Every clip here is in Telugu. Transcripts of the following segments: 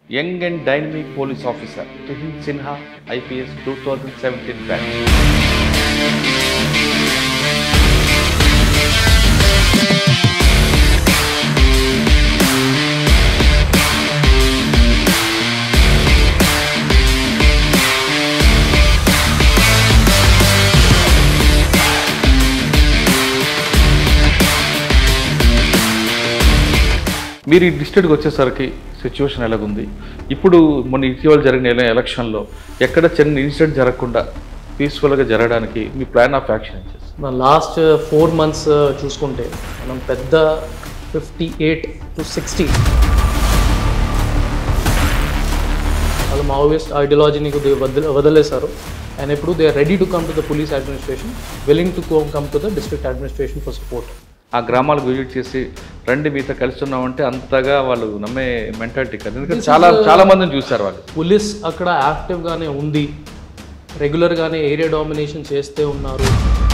Young and dynamic police officer Tuhin Sinha IPS two thousand seventeen batch మీరు ఈ డిస్ట్రిక్ట్కి వచ్చేసరికి సిచ్యువేషన్ ఎలాగుంది ఇప్పుడు మొన్న ఇటీవల జరిగిన ఎల- ఎలక్షన్లో ఎక్కడ చిన్న ఇన్సిడెంట్ జరగకుండా పీస్ఫుల్గా జరగడానికి మీ ప్లాన్ ఆఫ్ యాక్షన్ ఏం చేస్తారు మన లాస్ట్ ఫోర్ మంత్స్ చూసుకుంటే మనం పెద్ద ఫిఫ్టీ ఎయిట్ టు సిక్స్టీ వాళ్ళు మావోయిస్ట్ ఐడియాలజీని కొద్దిగా వదిలే వదిలేశారు అండ్ ఇప్పుడు they are ready to come to the police administration willing to come to the district administration for support ఆ గ్రామాలకు విజిట్ చేసి రండి మీతో కలిసి ఉన్నామంటే అంతగా వాళ్ళు నమ్మే మెంటాలిటీ కాదు ఎందుకంటే చాలా చాలా మందిని చూశారు వాళ్ళు పోలీస్ అక్కడ యాక్టివ్గానే ఉంది రెగ్యులర్గానే ఏరియా డామినేషన్ చేస్తే ఉన్నారు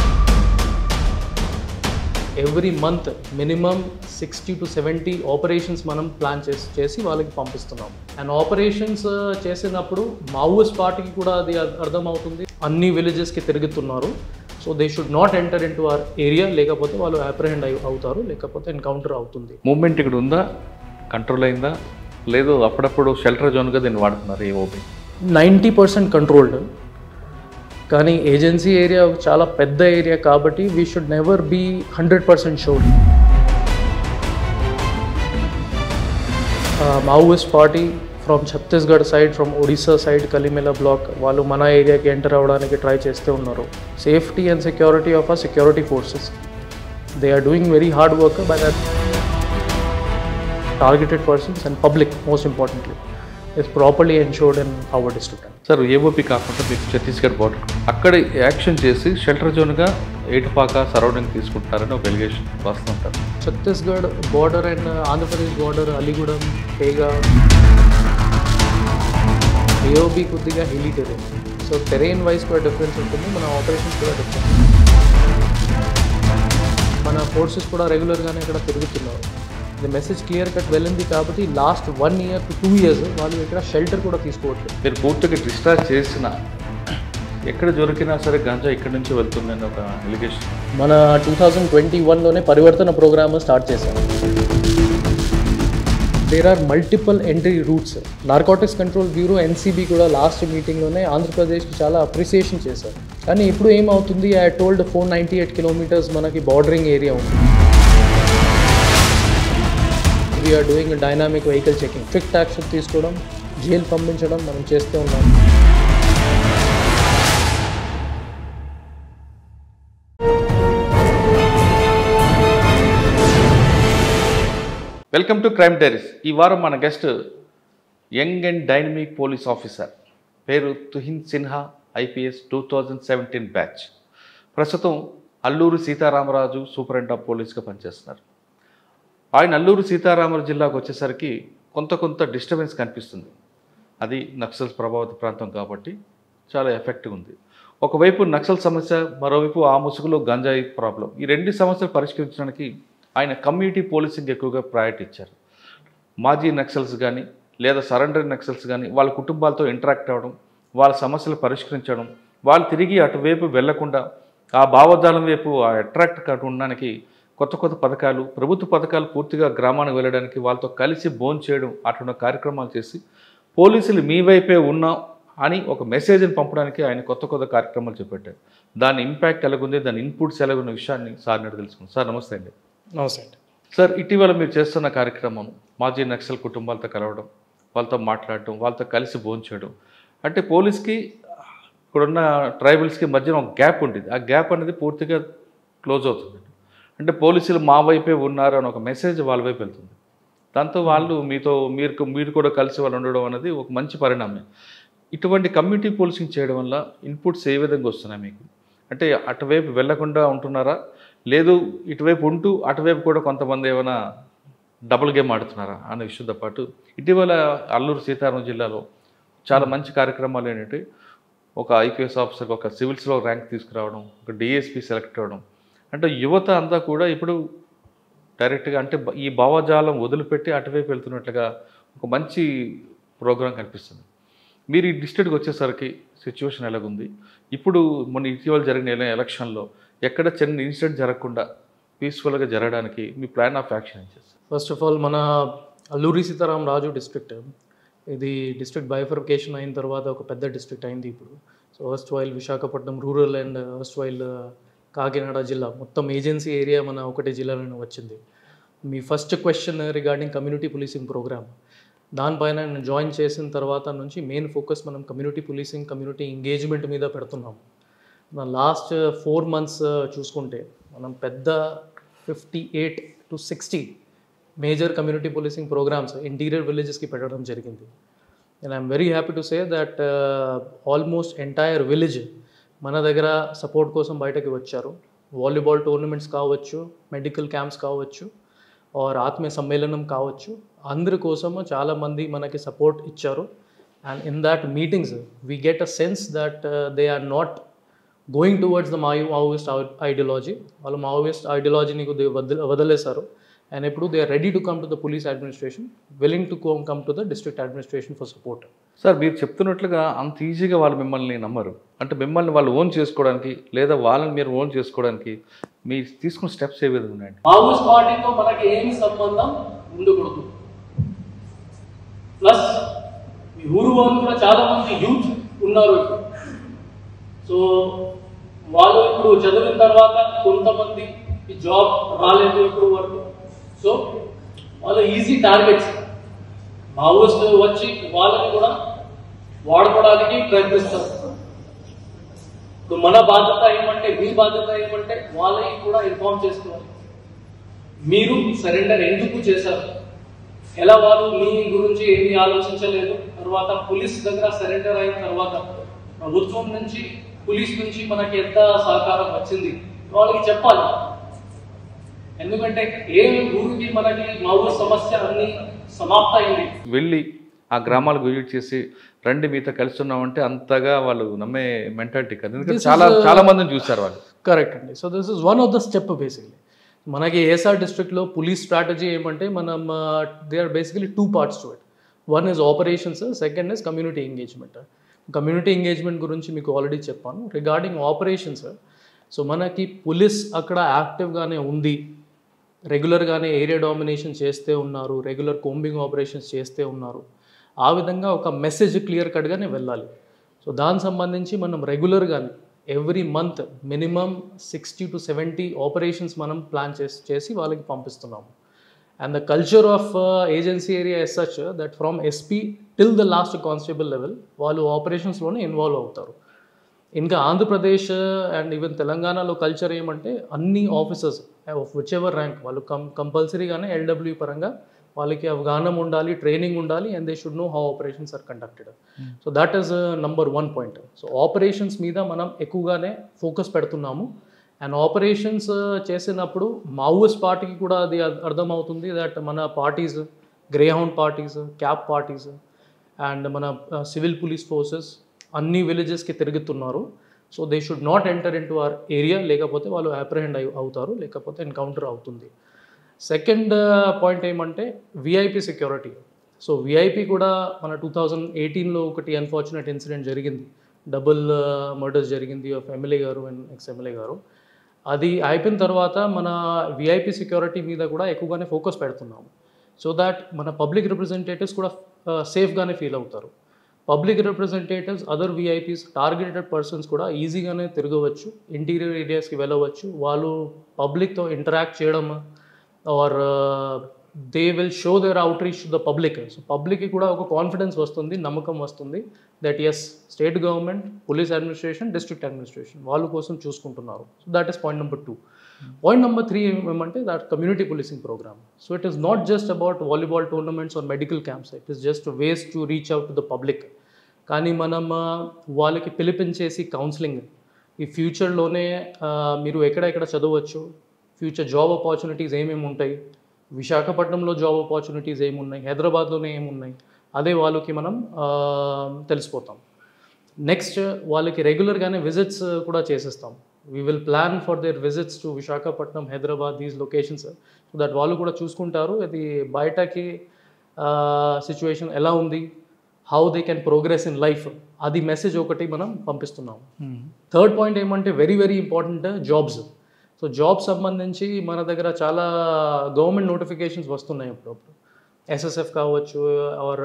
every month minimum sixty to seventy operations మనం ప్లాన్ చేసి చేసి వాళ్ళకి పంపిస్తున్నాం అండ్ ఆపరేషన్స్ చేసినప్పుడు మావోయిస్ట్ పార్టీకి కూడా అది అర్- అర్థమవుతుంది అన్ని విలేజెస్కి తిరుగుతున్నారు so they should not enter into our area లేకపోతే వాళ్ళు అప్రహెండ్ అయి అవుతారు లేకపోతే ఎన్కౌంటర్ అవుతుంది మూమెంట్ ఇక్కడ ఉందా కంట్రోల్ అయిందా లేదు అప్పుడప్పుడు షెల్టర్ జోన్గా దీన్ని వాడుతున్నారు A OB ninety percent controlled కానీ ఏజెన్సీ ఏరియా చాలా పెద్ద ఏరియా కాబట్టి we should never be hundred percent sure Maoist party from Chhattisgarh side from Odisha side Kalimela block వాళ్ళు మన ఏరియాకి ఎంటర్ అవ్వడానికి ట్రై చేస్తూ ఉన్నారు సేఫ్టీ అండ్ సెక్యూరిటీ ఆఫ్ ఆ security forces they are doing very hard work by that targeted persons and public most importantly is properly ensured in our district sir AOP కాకుండా మీకు ఛత్తీస్గఢ్ బార్డర్ అక్కడ యాక్షన్ చేసి షెల్టర్ జోన్గా ఏటుపాక సరౌండింగ్ తీసుకుంటారని ఒక ఎలిగేషన్ వస్తుంటారు Chhattisgarh border and Andhra Pradesh border Aligudem పేగా ఏఓబి కొద్దిగా hilly terrain so terrain wise కూడా డిఫరెన్స్ ఉంటుంది మన ఆపరేషన్స్ కూడా డిఫరెన్స్ మన ఫోర్సెస్ కూడా రెగ్యులర్గానే ఇక్కడ తిరుగుతున్నారు ఇది మెసేజ్ క్లియర్ కట్ వెళ్ళింది కాబట్టి last one year to two years వాళ్ళు ఇక్కడ షెల్టర్ కూడా తీసుకోవట్లేదు మీరు పూర్తిగా డిశ్చార్జ్ చేసిన ఎక్కడ దొరికినా సరే గంజా ఇక్కడి నుంచి వెళ్తుందని ఒక ఎలిగేషన్ మన టూ థౌజండ్ ట్వంటీ వన్లోనే పరివర్తన ప్రోగ్రామ్ స్టార్ట్ చేశాం there are multiple entry routes narcotics control bureau NCB కూడా లాస్ట్ మీటింగ్లోనే ఆంధ్రప్రదేశ్కి చాలా అప్రిసియేషన్ చేశారు కానీ ఇప్పుడు ఏమవుతుంది I told four ninety eight kilometres మనకి బార్డరింగ్ ఏరియా ఉంది we're doing dynamic vehicle checking strict action తీసుకోవడం జైలు పంపించడం మనం చేస్తూ ఉన్నాం వెల్కమ్ టు క్రైమ్ డైరీస్ ఈ వారం మన guest young and dynamic police officer పేరు Tuhin Sinha IPS two thousand seventeen batch ప్రస్తుతం అల్లూరు సీతారామరాజు సూపరింట్ ఆఫ్ పోలీస్గా పనిచేస్తున్నారు ఆయన అల్లూరు సీతారామరాజు జిల్లాకు వచ్చేసరికి కొంత కొంత డిస్టర్బెన్స్ కనిపిస్తుంది అది నక్సల్స్ ప్రభావిత ప్రాంతం కాబట్టి చాలా ఎఫెక్ట్గా ఉంది ఒకవైపు నక్సల్ సమస్య మరోవైపు ఆ ముసుగులో గంజాయి ప్రాబ్లం ఈ రెండు సమస్యలు పరిష్కరించడానికి ఆయన కమ్యూనిటీ పోలీసింగ్ ఎక్కువగా ప్రయారిటీ ఇచ్చారు మాజీ నక్సల్స్ కానీ లేదా సరెండర్ నక్సల్స్ కానీ వాళ్ళ కుటుంబాలతో ఇంటరాక్ట్ అవ్వడం వాళ్ళ సమస్యలు పరిష్కరించడం వాళ్ళు తిరిగి అటువైపు వెళ్లకుండా ఆ భావజాలం వైపు ఆ అట్రాక్ట్ కాకుండా కొత్త కొత్త పథకాలు ప్రభుత్వ పథకాలు పూర్తిగా గ్రామానికి వెళ్ళడానికి వాళ్ళతో కలిసి భోజనం చేయడం అటువంటి కార్యక్రమాలు చేసి పోలీసులు మీ వైపే ఉన్నాం అని ఒక మెసేజ్ని పంపడానికి ఆయన కొత్త కొత్త కార్యక్రమాలు చేపట్టారు దాని ఇంపాక్ట్ ఎలాగుంది దాని ఇన్పుట్స్ ఎలాగున్న విషయాన్ని సార్ నాడు తెలుసుకుంది సార్ నమస్తే అండి నమస్తే సార్ ఇటీవల మీరు చేస్తున్న కార్యక్రమం మాజీ నక్సల్ కుటుంబాలతో కలవడం వాళ్ళతో మాట్లాడటం వాళ్ళతో కలిసి భోంచేయడం అంటే పోలీస్కి ఇక్కడున్న ట్రైబల్స్కి మధ్యన ఒక గ్యాప్ ఉండేది ఆ గ్యాప్ అనేది పూర్తిగా క్లోజ్ అవుతుంది అంటే పోలీసులు మా వైపే ఉన్నారు అని ఒక మెసేజ్ వాళ్ళ వైపు వెళ్తుంది దాంతో వాళ్ళు మీతో మీరు మీరు కూడా కలిసి వాళ్ళు ఉండడం అనేది ఒక మంచి పరిణామం ఇటువంటి కమ్యూనిటీ పోలీసింగ్ చేయడం వల్ల ఇన్పుట్స్ ఏ విధంగా వస్తున్నాయి మీకు అంటే అటువైపు వెళ్లకుండా ఉంటున్నారా లేదు ఇటువైపు ఉంటూ అటువైపు కూడా కొంతమంది ఏమైనా డబుల్ గేమ్ ఆడుతున్నారా అనే విషయంతో పాటు ఇటీవల అల్లూరు సీతారాం జిల్లాలో చాలా మంచి కార్యక్రమాలు ఏంటంటే ఒక ఐపీఎస్ ఆఫీసర్కి ఒక సివిల్స్లో ర్యాంక్ తీసుకురావడం ఒక డిఎస్పీ సెలెక్ట్ అవ్వడం అంటే యువత అంతా కూడా ఇప్పుడు డైరెక్ట్గా అంటే బ- ఈ భావజాలం వదిలిపెట్టి అటువైపు వెళ్తున్నట్లుగా ఒక మంచి ప్రోగ్రాం కనిపిస్తుంది మీరు ఈ డిస్ట్రిక్ట్కి వచ్చేసరికి సిచ్యువేషన్ ఎలాగుంది ఇప్పుడు మొన్న ఇటీవల జరిగిన ఎల- ఎలక్షన్లో ఎక్కడ చిన్న ఇన్సిడెంట్ జరగకుండా పీస్ఫుల్గా జరగడానికి మీ ప్లాన్ ఆఫ్ యాక్షన్ ఏం చేస్తారు ఫస్ట్ ఆఫ్ ఆల్ మన అల్లూరి సీతారాం రాజు డిస్ట్రిక్ట్ ఇది డిస్ట్రిక్ట్ బైఫర్కేషన్ అయిన తర్వాత ఒక పెద్ద డిస్ట్రిక్ట్ అయింది ఇప్పుడు so first while Visakhapatnam rural and first while Kakinada జిల్లా మొత్తం ఏజెన్సీ ఏరియా మన ఒకటే జిల్లాలోనే వచ్చింది మీ first question regarding community policing program దానిపైన నేను జాయిన్ చేసిన తర్వాత నుంచి మెయిన్ ఫోకస్ మనం కమ్యూనిటీ పోలీసింగ్ కమ్యూనిటీ ఎంగేజ్మెంట్ మీద పెడుతున్నాం మన లాస్ట్ ఫోర్ మంత్స్ చూసుకుంటే మనం పెద్ద fifty eight to sixty major community policing programs interior విలేజెస్కి పెట్టడం జరిగింది and I'm very happy to say that almost entire village మన దగ్గర సపోర్ట్ కోసం బయటకి వచ్చారు వాలీబాల్ టోర్నమెంట్స్ కావచ్చు మెడికల్ క్యాంప్స్ కావచ్చు ఆర్ ఆత్మీయ సమ్మేళనం కావచ్చు అందరి కోసము చాలామంది మనకి సపోర్ట్ ఇచ్చారు and in that meetings we get a sense that they are not going towards the Mao Maoist ideology వాళ్ళు మావోయిస్ట్ ఐడియాలజీని కొద్దిగా వదిలే వదిలేశారు అండ్ ఇప్పుడు they are ready to come to the police administration willing to come to the district administration for support sir మీరు చెప్తున్నట్లుగా అంత ఈజీగా వాళ్ళు మిమ్మల్ని నమ్మరు అంటే మిమ్మల్ని వాళ్ళు ఓన్ చేసుకోవడానికి లేదా వాళ్ళని మీరు ఓన్ చేసుకోవడానికి మీరు తీసుకున్న స్టెప్స్ ఏ విధంగా ఉన్నాయండి మావోయిస్ట్ పార్టీతో మనకి ఏమి సంబంధం ఉండకూడదు ప్లస్ మీ ఊరు వాళ్ళు కూడా చాలా మంది యూత్ ఉన్నారు ఇప్పుడు సో వాళ్ళు ఇప్పుడు చదివిన తర్వాత కొంతమంది ఈ జాబ్ రాలేదు ఇప్పుడు వరకు సో వాళ్ళు ఈజీ టార్గెట్స్ మావోయిస్ట్ వచ్చి వాళ్ళని కూడా వాడుకోవడానికి ప్రయత్నిస్తారు ఇప్పుడు మన బాధ్యత ఏమంటే మీ బాధ్యత ఏమంటే వాళ్ళకి కూడా ఇన్ఫార్మ్ చేసుకోవాలి మీరు సరెండర్ ఎందుకు చేశారు ఎలా వాళ్ళు మీ గురించి ఏమీ ఆలోచించలేదు తర్వాత పోలీస్ దగ్గర సరెండర్ అయిన తర్వాత ప్రభుత్వం నుంచి పోలీస్ నుంచి మనకి ఎంత సహకారం వచ్చింది వాళ్ళకి చెప్పాలి ఎందుకంటే ఏ ఊరికి మనకి మామూలు సమస్య అన్ని సమాప్త అయింది వెళ్ళి ఆ గ్రామాలకు విజిట్ చేసి రండి మీతో కలిసి ఉన్నామంటే అంతగా వాళ్ళు నమ్మే మెంటాలిటీ కాదు ఎందుకంటే This is చాలా a- చాలా మందిని చూశారు వాళ్ళు కరెక్ట్ అండి so this is one of the step basically మనకి ఏఎస్ఆర్ డిస్ట్రిక్ట్లో పోలీస్ స్ట్రాటజీ ఏమంటే మనం they are basically two parts to it one is operations second is community engagement community engagement గురించి మీకు ఆల్రెడీ చెప్పాను రిగార్డింగ్ ఆపరేషన్స్ సో మనకి పోలీస్ అక్కడ యాక్టివ్గానే ఉంది రెగ్యులర్గానే ఏరియా డామినేషన్ చేస్తే ఉన్నారు రెగ్యులర్ కోంబింగ్ ఆపరేషన్స్ చేస్తే ఉన్నారు ఆ విధంగా ఒక మెసేజ్ క్లియర్ కట్గానే వెళ్ళాలి సో దానికి సంబంధించి మనం రెగ్యులర్గానే every month minimum sixty to seventy operations మనం ప్లాన్ చేసి చేసి వాళ్ళకి పంపిస్తున్నాము and the culture of agency area is such that from SP till the last constable level వాళ్ళు ఆపరేషన్స్లోనే ఇన్వాల్వ్ అవుతారు ఇంకా ఆంధ్రప్రదేశ్ అండ్ ఈవెన్ తెలంగాణలో కల్చర్ ఏమంటే అన్ని officers of whichever rank వాళ్ళు కం కంపల్సరీగానే ఎల్డబ్ల్యూ పరంగా వాళ్ళకి అవగాహన ఉండాలి ట్రైనింగ్ ఉండాలి and they should know how operations are conducted so that is number one point so operations మీద మనం ఎక్కువగానే ఫోకస్ పెడుతున్నాము అండ్ ఆపరేషన్స్ చేసినప్పుడు మావోయిస్ట్ పార్టీకి కూడా అది అర్- అర్థమవుతుంది దట్ మన parties greyhound parties cap parties and మన సివిల్ పోలీస్ ఫోర్సెస్ అన్ని విలేజెస్కి తిరుగుతున్నారు so they should not enter into our area లేకపోతే వాళ్ళు అప్రహెండ్ అయి అవుతారు లేకపోతే ఎన్కౌంటర్ అవుతుంది సెకండ్ పాయింట్ ఏమంటే విఐపి సెక్యూరిటీ సో విఐపి కూడా మన టూ థౌజండ్ ఎయిటీన్లో ఒకటి అన్ఫార్చునేట్ ఇన్సిడెంట్ జరిగింది డబుల్ మర్డర్స్ జరిగింది ఆఫ్ ఎమ్మెల్యే గారు అండ్ ఎక్స్ ఎమ్మెల్యే గారు అది అయిపోయిన తర్వాత మన విఐపి సెక్యూరిటీ మీద కూడా ఎక్కువగానే ఫోకస్ పెడుతున్నాము సో దాట్ మన పబ్లిక్ రిప్రజెంటేటివ్స్ కూడా సేఫ్గానే ఫీల్ అవుతారు public representatives other VIPs targeted persons కూడా ఈజీగానే తిరగవచ్చు ఇంటీరియర్ ఏరియాస్కి వెళ్ళవచ్చు వాళ్ళు పబ్లిక్తో ఇంటరాక్ట్ చేయడం or they will show their outreach to the public so పబ్లిక్కి కూడా ఒక కాన్ఫిడెన్స్ వస్తుంది నమ్మకం వస్తుంది that as state government police administration district administration వాళ్ళ కోసం చూసుకుంటున్నారు so that is point number two point number three ఏమంటే that community policing program so it is not just about volleyball tournaments or medical camps it is just ways to reach out to the public కానీ మనం ఆ, వాళ్ళకి పిలిపించేసి కౌన్సిలింగ్ ఈ ఫ్యూచర్లోనే మీరు ఎక్కడెక్కడ చదవచ్చు ఫ్యూచర్ జాబ్ ఆపర్చునిటీస్ ఏమేమి ఉంటాయి విశాఖపట్నంలో జాబ్ ఆపర్చునిటీస్ ఏమున్నాయి హైదరాబాద్లోనే ఏమున్నాయి అదే వాళ్ళకి మనం ఆ, తెలిసిపోతాం నెక్స్ట్ వాళ్ళకి రెగ్యులర్గానే విజిట్స్ కూడా చేసేస్తాం we will plan for their visits to Visakhapatnam Hyderabad these locations so that వాళ్ళు కూడా చూసుకుంటారు అది బయటకి సిచ్యువేషన్ ఎలా ఉంది how they can progress in life అది మెసేజ్ ఒకటి మనం పంపిస్తున్నాం థర్డ్ పాయింట్ ఏమంటే very very important jobs so job సంబంధించి మన దగ్గర చాలా గవర్నమెంట్ నోటిఫికేషన్స్ వస్తున్నాయి అప్పుడప్పుడు ఎస్ఎస్ఎఫ్ కావచ్చు ఆర్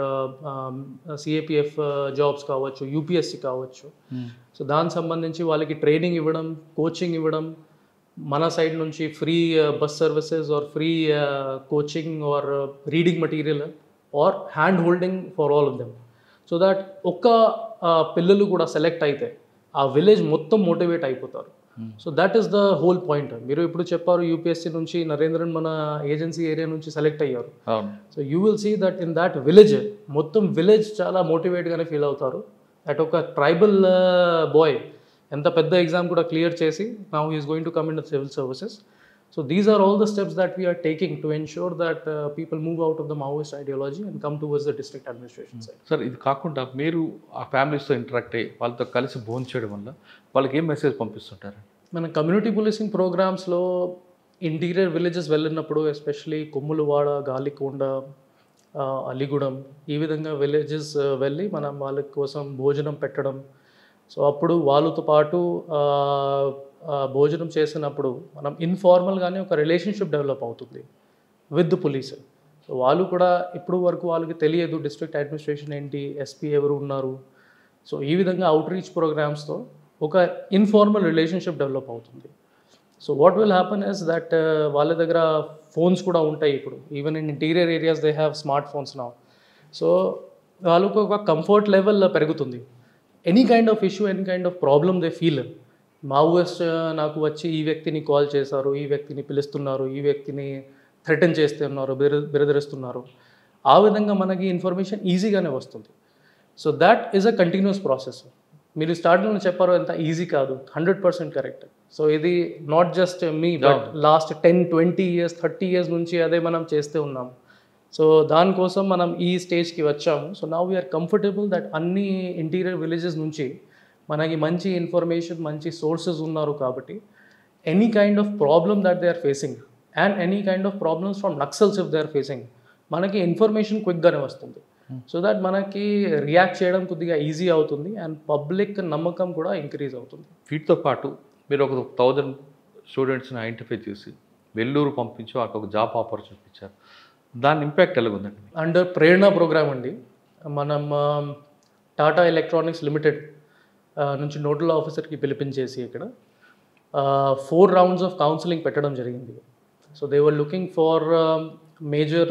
సిఏపిఎఫ్ జాబ్స్ కావచ్చు యూపీఎస్సి కావచ్చు సో దానికి సంబంధించి వాళ్ళకి ట్రైనింగ్ ఇవ్వడం కోచింగ్ ఇవ్వడం మన సైడ్ నుంచి free bus services or free coaching or reading material or hand holding for all of them so that ఒక్క uh, పిల్లలు కూడా సెలెక్ట్ అయితే ఆ విలేజ్ మొత్తం మోటివేట్ అయిపోతారు so that is the whole point మీరు ఇప్పుడు చెప్పారు యూపీఎస్సీ నుంచి నరేంద్రన్ మన ఏజెన్సీ ఏరియా నుంచి సెలెక్ట్ అయ్యారు అవును so you will see that in that village మొత్తం విలేజ్ చాలా మోటివేట్గానే ఫీల్ అవుతారు అట్ ఒక ట్రైబల్ బాయ్ ఎంత పెద్ద ఎగ్జామ్ కూడా క్లియర్ చేసి now is going to come in civil services so these are all the steps that we're taking to ensure that people move out of the Maoist ideology and come towards the district administration side sir ఇది కాకుండా మీరు ఆ ఫ్యామిలీస్తో ఇంటరాక్ట్ అయ్యి వాళ్ళతో కలిసి భోజనం చేయడం వల్ల వాళ్ళకి ఏం మెసేజ్ పంపిస్తుంటారు మన కమ్యూనిటీ పోలీసింగ్ ప్రోగ్రామ్స్లో ఇంటీరియర్ విలేజెస్ వెళ్ళినప్పుడు ఎస్పెషలీ కొమ్ములవాడ గాలికొండ ఆ, అలిగూడెం ఈ విధంగా విలేజెస్ వెళ్ళి మనం వాళ్ళ కోసం భోజనం పెట్టడం సో అప్పుడు వాళ్ళతో పాటు ఆ, ఆ, భోజనం చేసినప్పుడు మనం ఇన్ఫార్మల్గానే ఒక రిలేషన్షిప్ డెవలప్ అవుతుంది విత్ ద పోలీస్ సో వాళ్ళు కూడా ఇప్పుడు వరకు వాళ్ళకి తెలియదు డిస్ట్రిక్ట్ అడ్మినిస్ట్రేషన్ ఏంటి ఎస్పీ ఎవరు ఉన్నారు సో ఈ విధంగా అవుట్ రీచ్ ప్రోగ్రామ్స్తో ఒక ఇన్ఫార్మల్ రిలేషన్షిప్ డెవలప్ అవుతుంది so what will happen is that వాళ్ళ దగ్గర ఫోన్స్ కూడా ఉంటాయి ఇప్పుడు even in interior areas they have smart phones నా సో వాళ్ళకు ఒక కంఫర్ట్ లెవెల్ పెరుగుతుంది any kind of issue any kind of problem they feel Maoist నాకు వచ్చి ఈ వ్యక్తిని కాల్ చేశారు ఈ వ్యక్తిని పిలుస్తున్నారు ఈ వ్యక్తిని థ్రెటన్ చేస్తున్నారు బెర బెరదరిస్తున్నారు ఆ విధంగా మనకి ఇన్ఫర్మేషన్ ఈజీగానే వస్తుంది so that is a continuous process మీరు స్టార్టింగ్లో చెప్పారు ఎంత ఈజీ కాదు హండ్రెడ్ పర్సెంట్ కరెక్ట్ సో ఇది not just me but last ten twenty years thirty years నుంచి అదే మనం చేస్తూ ఉన్నాం సో దానికోసం మనం ఈ స్టేజ్కి వచ్చాము so now we're comfortable that అన్ని ఇంటీరియర్ విలేజెస్ నుంచి మనకి మంచి ఇన్ఫర్మేషన్ మంచి సోర్సెస్ ఉన్నారు కాబట్టి any kind of problem that they are facing and any kind of problems from Naxals if they are facing మనకి ఇన్ఫర్మేషన్ క్విక్గానే వస్తుంది సో దట్ మనకి రియాక్ట్ చేయడం కొద్దిగా ఈజీ అవుతుంది అండ్ పబ్లిక్ నమ్మకం కూడా ఇంక్రీజ్ అవుతుంది వీటితో పాటు మీరు ఒక థౌజండ్ స్టూడెంట్స్ని ఐడెంటిఫై చేసి వెల్లూరు పంపించి వాళ్ళకి ఒక జాబ్ ఆపర్చునిటీ ఇచ్చారు దాని ఇంపాక్ట్ ఎలాగుందండి అండర్ ప్రేరణ ప్రోగ్రామ్ అండి మనం టాటా ఎలక్ట్రానిక్స్ లిమిటెడ్ నుంచి నోడల్ ఆఫీసర్కి పిలిపించేసి ఇక్కడ ఫోర్ రౌండ్స్ ఆఫ్ కౌన్సిలింగ్ పెట్టడం జరిగింది so they were looking for major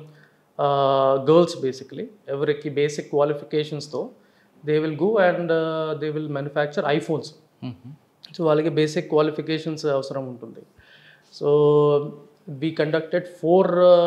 girls basically ఎవరికి బేసిక్ క్వాలిఫికేషన్స్తో they will go and they will manufacture iPhones so వాళ్ళకి బేసిక్ క్వాలిఫికేషన్స్ అవసరం ఉంటుంది so we conducted four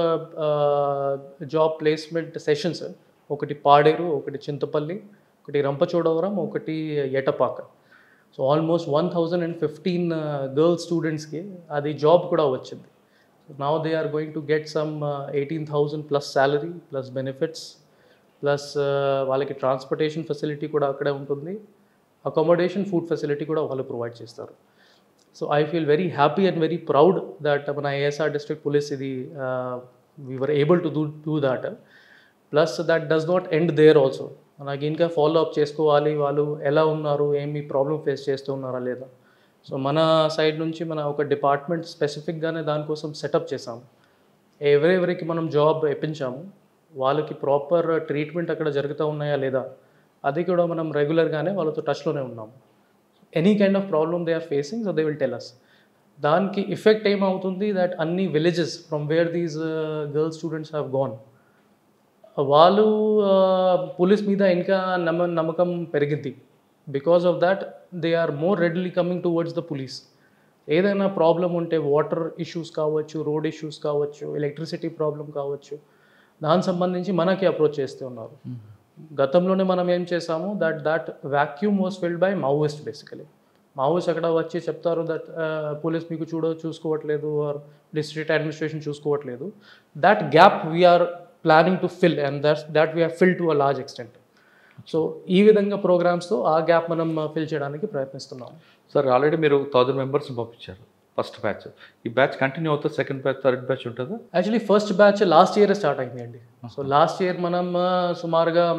job placement sessions ఒకటి పాడేరు ఒకటి చింతపల్లి ఒకటి రంపచోడవరం ఒకటి Etapaka so almost one thousand and fifteen girls స్టూడెంట్స్కి అది జాబ్ కూడా వచ్చింది now they are going to get some eighteen thousand plus salary plus benefits plus వాళ్ళకి ట్రాన్స్పోర్టేషన్ ఫెసిలిటీ కూడా అక్కడే ఉంటుంది అకామిడేషన్ ఫుడ్ ఫెసిలిటీ కూడా వాళ్ళు ప్రొవైడ్ చేస్తారు so I feel very happy and very proud that మన ఏఎస్ఆర్ డిస్ట్రిక్ట్ పోలీస్ ఇది we're able to do do that plus that does not end there also మనకి ఇంకా ఫాలో అప్ చేసుకోవాలి వాళ్ళు ఎలా ఉన్నారు ఏమి ప్రాబ్లం ఫేస్ చేస్తూ ఉన్నారా లేదా సో మన సైడ్ నుంచి మన ఒక డిపార్ట్మెంట్ స్పెసిఫిక్గానే దానికోసం సెటప్ చేసాము ఎవరెవరికి మనం జాబ్ ఇప్పించాము వాళ్ళకి ప్రాపర్ ట్రీట్మెంట్ అక్కడ జరుగుతూ ఉన్నాయా లేదా అది కూడా మనం రెగ్యులర్గానే వాళ్ళతో టచ్లోనే ఉన్నాము any kind of problem they are facing so they will tell us దానికి ఎఫెక్ట్ ఏమవుతుంది దట్ అన్ని villages from where these girls students have gone వాళ్ళు పోలీస్ మీద ఇంకా నమ్మ నమ్మకం పెరిగింది because of that they are more readily coming towards the police ఏదైనా ప్రాబ్లం ఉంటే వాటర్ ఇష్యూస్ కావచ్చు రోడ్ ఇష్యూస్ కావచ్చు ఎలక్ట్రిసిటీ ప్రాబ్లం కావచ్చు దానికి సంబంధించి మనకి అప్రోచ్ చేస్తూ ఉన్నారు గతంలోనే మనం ఏం చేసాము that that vacuum was filled by Maoist basically Maoist అక్కడ వచ్చి చెప్తారు దట్ పోలీస్ మీకు చూడ చూసుకోవట్లేదు ఆర్ డిస్ట్రిక్ట్ అడ్మినిస్ట్రేషన్ చూసుకోవట్లేదు that gap we're planning to fill and that that we're fill to a large extent so ఈ విధంగా ప్రోగ్రామ్స్తో ఆ గ్యాప్ మనం ఫిల్ చేయడానికి ప్రయత్నిస్తున్నాం సార్ ఆల్రెడీ మీరు థౌజండ్ మెంబర్స్ని పంపించారు ఫస్ట్ బ్యాచ్ ఈ బ్యాచ్ కంటిన్యూ అవుతుంది సెకండ్ బ్యాచ్ థర్డ్ బ్యాచ్ ఉంటుందా actually first batch last year start అయింది అండి సో లాస్ట్ ఇయర్ మనం ఆ, సుమారుగా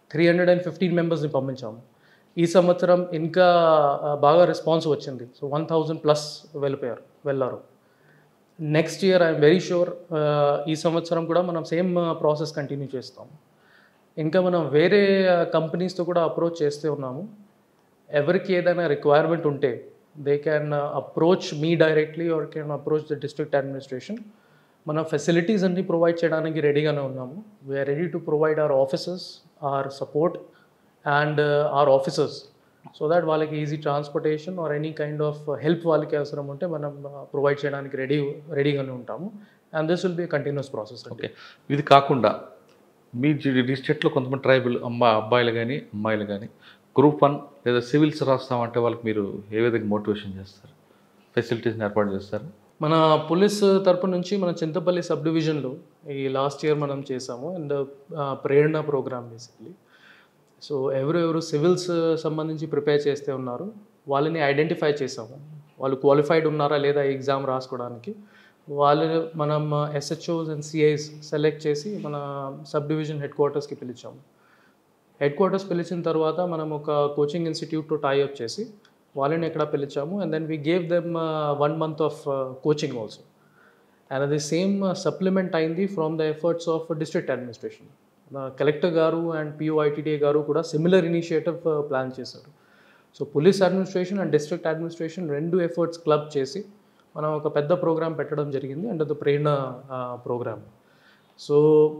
త్రీ హండ్రెడ్ అండ్ ఫిఫ్టీన్ మెంబర్స్ని పంపించాము ఈ సంవత్సరం ఇంకా ఆ, బాగా రెస్పాన్స్ వచ్చింది సో వన్ థౌజండ్ ప్లస్ వెళ్ళిపోయారు వెళ్ళారు next year I'm very sure ఈ సంవత్సరం కూడా మనం సేమ్ ప్రాసెస్ కంటిన్యూ చేస్తాం ఇంకా మనం వేరే కంపెనీస్తో కూడా అప్రోచ్ చేస్తూ ఉన్నాము ఎవరికి ఏదైనా రిక్వైర్మెంట్ ఉంటే they can approach me directly or can approach the district administration మన ఫెసిలిటీస్ అన్ని ప్రొవైడ్ చేయడానికి రెడీగానే ఉన్నాము we're ready to provide our officers or support and our officers so that వాళ్ళకి easy transportation or any kind of help వాళ్ళకి అవసరం ఉంటే మనం ప్రొవైడ్ చేయడానికి రెడీ రెడీగానే ఉంటాము and this will be continuous process అండి ఓకే ఇది కాకుండా మీ డిస్ట్రిక్ట్లో కొంతమంది ట్రైబల్ అమ్మ అబ్బాయిలు కానీ అమ్మాయిలు కానీ గ్రూప్ వన్ లేదా సివిల్స్ రాస్తామంటే వాళ్ళకి మీరు ఏ విధంగా మోటివేషన్ చేస్తారు ఫెసిలిటీస్ని ఏర్పాటు చేస్తారు మన పోలీస్ తరపు నుంచి మన చింతపల్లి సబ్ డివిజన్లో ఈ లాస్ట్ ఇయర్ మనం చేసాము and Prerana program basically so ఎవరెవరు సివిల్స్ సంబంధించి ప్రిపేర్ చేస్తే ఉన్నారు వాళ్ళని ఐడెంటిఫై చేసాము వాళ్ళు క్వాలిఫైడ్ ఉన్నారా లేదా ఎగ్జామ్ రాసుకోవడానికి వాళ్ళు మనం ఎస్హెచ్ఓస్ అండ్ సిఐస్ సెలెక్ట్ చేసి మన సబ్ డివిజన్ హెడ్ క్వార్టర్స్కి పిలిచాము హెడ్ క్వార్టర్స్ పిలిచిన తర్వాత మనం ఒక కోచింగ్ ఇన్స్టిట్యూట్తో టైఅప్ చేసి వాళ్ళని ఎక్కడ పిలిచాము and then we gave them one month of coaching also and అది సేమ్ సప్లిమెంట్ అయింది from the efforts of district administration collector గారు అండ్ పిఓఐటీడీఏ గారు కూడా సిమిలర్ ఇనిషియేటివ్ ప్లాన్ చేశారు so police administration and district administration రెండు ఎఫర్ట్స్ క్లబ్ చేసి మనం ఒక పెద్ద ప్రోగ్రామ్ పెట్టడం జరిగింది and the Prerana program so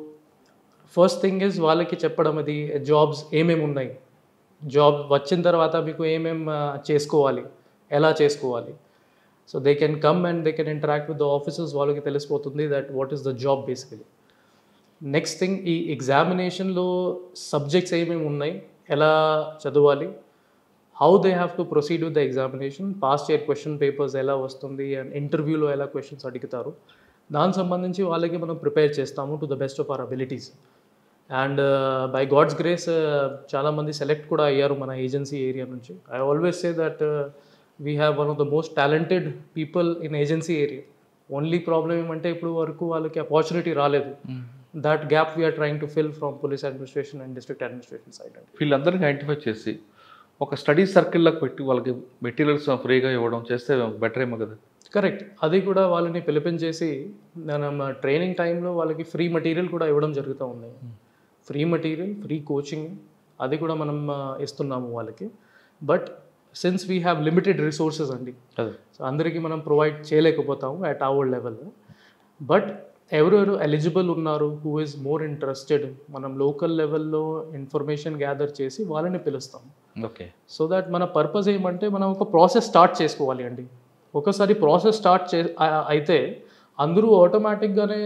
first thing is వాళ్ళకి చెప్పడం అది జాబ్స్ ఏమేమి ఉన్నాయి జాబ్ వచ్చిన తర్వాత మీకు ఏమేం ఆ, చేసుకోవాలి ఎలా చేసుకోవాలి so they can come and they can interact with the officers వాళ్ళకి తెలిసిపోతుంది that what is the job basically next thing ఈ ఎగ్జామినేషన్లో సబ్జెక్ట్స్ ఏమేమి ఉన్నాయి ఎలా చదవాలి how they have to proceed with the examination past year question papers ఎలా వస్తుంది అండ్ ఇంటర్వ్యూలో ఎలా క్వశ్చన్స్ అడుగుతారు దానికి సంబంధించి వాళ్ళకి మనం ప్రిపేర్ చేస్తాము to the best of our abilities and by God's grace చాలామంది సెలెక్ట్ కూడా అయ్యారు మన ఏజెన్సీ ఏరియా నుంచి I always say that we have one of the most talented people in agency area only problem ఏమంటే ఇప్పుడు వరకు వాళ్ళకి ఆపర్చునిటీ రాలేదు that gap we're trying to fill from police administration and district administration side అండి వీళ్ళందరినీ ఐడెంటిఫై చేసి ఒక స్టడీ సర్కిల్లోకి పెట్టి వాళ్ళకి మెటీరియల్స్ ఫ్రీగా ఇవ్వడం చేస్తే బెటర్ ఏమో కదా కరెక్ట్ అది కూడా వాళ్ళని పిలిపించేసి మనం ట్రైనింగ్ టైంలో వాళ్ళకి ఫ్రీ మెటీరియల్ కూడా ఇవ్వడం జరుగుతూ ఉంది ఫ్రీ మెటీరియల్ ఫ్రీ కోచింగ్ అది కూడా మనం ఆ, ఇస్తున్నాము వాళ్ళకి but since we have limited resources అండి అదే సో అందరికీ మనం ప్రొవైడ్ చేయలేకపోతాము అట్ అవర్ లెవెల్ బట్ ఎవరెవరు ఎలిజిబుల్ ఉన్నారు హూ ఇస్ మోర్ ఇంట్రెస్టెడ్ మనం లోకల్ లెవెల్లో ఇన్ఫర్మేషన్ గ్యాదర్ చేసి వాళ్ళని పిలుస్తాం ఓకే సో దట్ మన పర్పస్ ఏమంటే మనం ఒక ప్రాసెస్ స్టార్ట్ చేసుకోవాలి అండి ఒకసారి ప్రాసెస్ స్టార్ట్ చే ఆ- అయితే అందరూ ఆటోమేటిక్గానే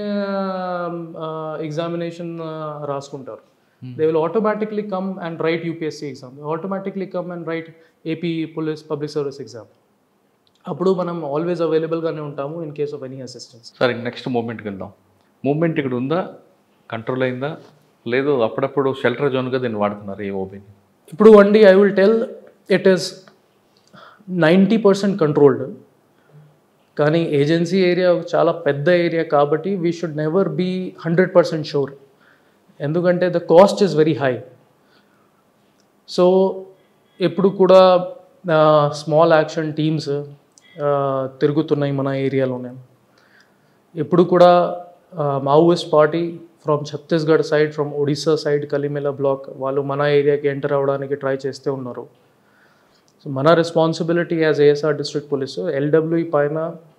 ఎగ్జామినేషన్ రాసుకుంటారు they will automatically come and write UPSC exam automatically come and write AP police public service exam అప్పుడు మనం ఆల్వేస్ అవైలబుల్గానే ఉంటాము in case of any assistance సరే నెక్స్ట్ మూమెంట్కి వెళ్దాం మూమెంట్ ఇక్కడ ఉందా కంట్రోల్ అయిందా లేదు అప్పుడప్పుడు షెల్టర్ జోన్గా దీన్ని వాడుతున్నారు ఈ ఓబీని ఇప్పుడు అండి I will tell it is ninety percent controlled కానీ ఏజెన్సీ ఏరియా చాలా పెద్ద ఏరియా కాబట్టి we should never be hundred percent sure ఎందుకంటే the cost is very high so ఎప్పుడు కూడా స్మాల్ యాక్షన్ టీమ్స్ తిరుగుతున్నాయి మన ఏరియాలోనే ఇప్పుడు కూడా Maoist party from Chhattisgarh side from Odisha side Kalimela block వాళ్ళు మన ఏరియాకి ఎంటర్ అవ్వడానికి ట్రై చేస్తూ ఉన్నారు సో మన responsibility as ASR district police LWE పైన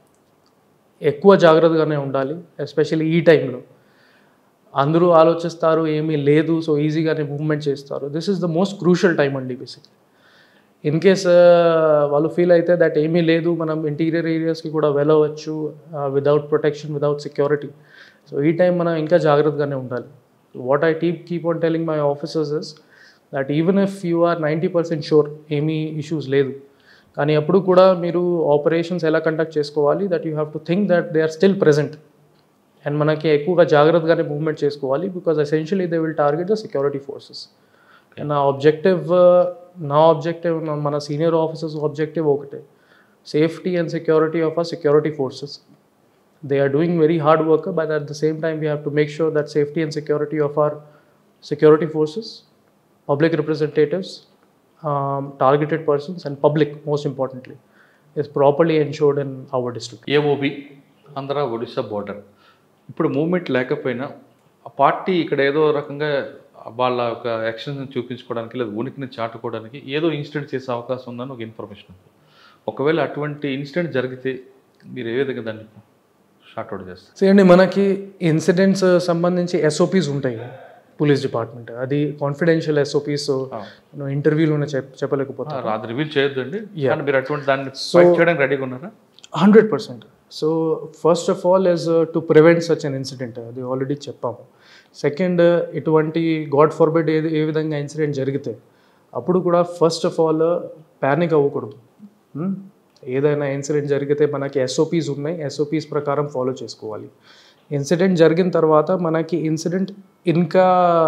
ఎక్కువ జాగ్రత్తగానే ఉండాలి ఎస్పెషల్లీ ఈ టైంలో అందరూ ఆలోచిస్తారు ఏమీ లేదు సో ఈజీగానే మూవ్మెంట్ చేస్తారు this is the most crucial time అండి బేసిక్లీ ఇన్ కేస్ వాళ్ళు ఫీల్ అయితే దట్ ఏమీ లేదు మనం ఇంటీరియర్ ఏరియాస్కి కూడా వెళ్ళవచ్చు without protection without security so ఈ టైం మనం ఇంకా జాగ్రత్తగానే ఉండాలి what I keep keep on telling my officers is that even if you are ninety percent sure ఏమీ ఇష్యూస్ లేదు కానీ అప్పుడు కూడా మీరు ఆపరేషన్స్ ఎలా కండక్ట్ చేసుకోవాలి that you have to think that they are still present and మనకి ఎక్కువగా జాగ్రత్తగానే మూవ్మెంట్ చేసుకోవాలి because essentially they will target the security forces నా ఆబ్జెక్టివ్ నా ఆబ్జెక్టివ్ మన సీనియర్ ఆఫీసర్స్ ఆబ్జెక్టివ్ ఒకటే సేఫ్టీ అండ్ సెక్యూరిటీ ఆఫ్ ఆ security forces they are doing very hard work but at the same time we have to make sure that safety and security of our security forces public representatives, um, targeted persons, and public, most importantly, is properly ensured in our district. AOB Andhra Odisha border ఇప్పుడు మూమెంట్ లేకపోయినా ఆ పార్టీ ఇక్కడ ఏదో రకంగా వాళ్ళ యొక్క యాక్షన్ చూపించుకోవడానికి లేదా ఉనికిని చాటుకోవడానికి ఏదో ఇన్సిడెంట్ చేసే అవకాశం ఉందని ఒక ఇన్ఫర్మేషన్ ఉంది ఒకవేళ అటువంటి ఇన్సిడెంట్ జరిగితే మీరు ఏ విధంగా దాన్ని షార్ట్అవుట్ చేస్తారు చూడండి మనకి ఇన్సిడెంట్స్ సంబంధించి ఎస్ఓపీస్ ఉంటాయి పోలీస్ డిపార్ట్మెంట్ అది కాన్ఫిడెన్షియల్ ఎస్ఓపీస్ ఇంటర్వ్యూలోనే చెప్ చెప్పలేకపోతాం అది రివీల్ చేయొద్దండి Yeah. కానీ మీరు అటువంటి దాన్ని ఫైట్ చేయడానికి రెడీగా ఉన్నారా hundred percent so first of all is to prevent such an incident అది ఆల్రెడీ చెప్పాము సెకండ్ ఇటువంటి గాడ్ ఫార్బెడ్ ఏ ఏ విధంగా ఇన్సిడెంట్ జరిగితే అప్పుడు కూడా ఫస్ట్ ఆఫ్ ఆల్ ప్యానిక్ అవ్వకూడదు Hmm? ఏదైనా ఇన్సిడెంట్ జరిగితే మనకి ఎస్ఓపీస్ ఉన్నాయి ఎస్ఓపీస్ ప్రకారం ఫాలో చేసుకోవాలి ఇన్సిడెంట్ జరిగిన తర్వాత మనకి ఇన్సిడెంట్ ఇంకా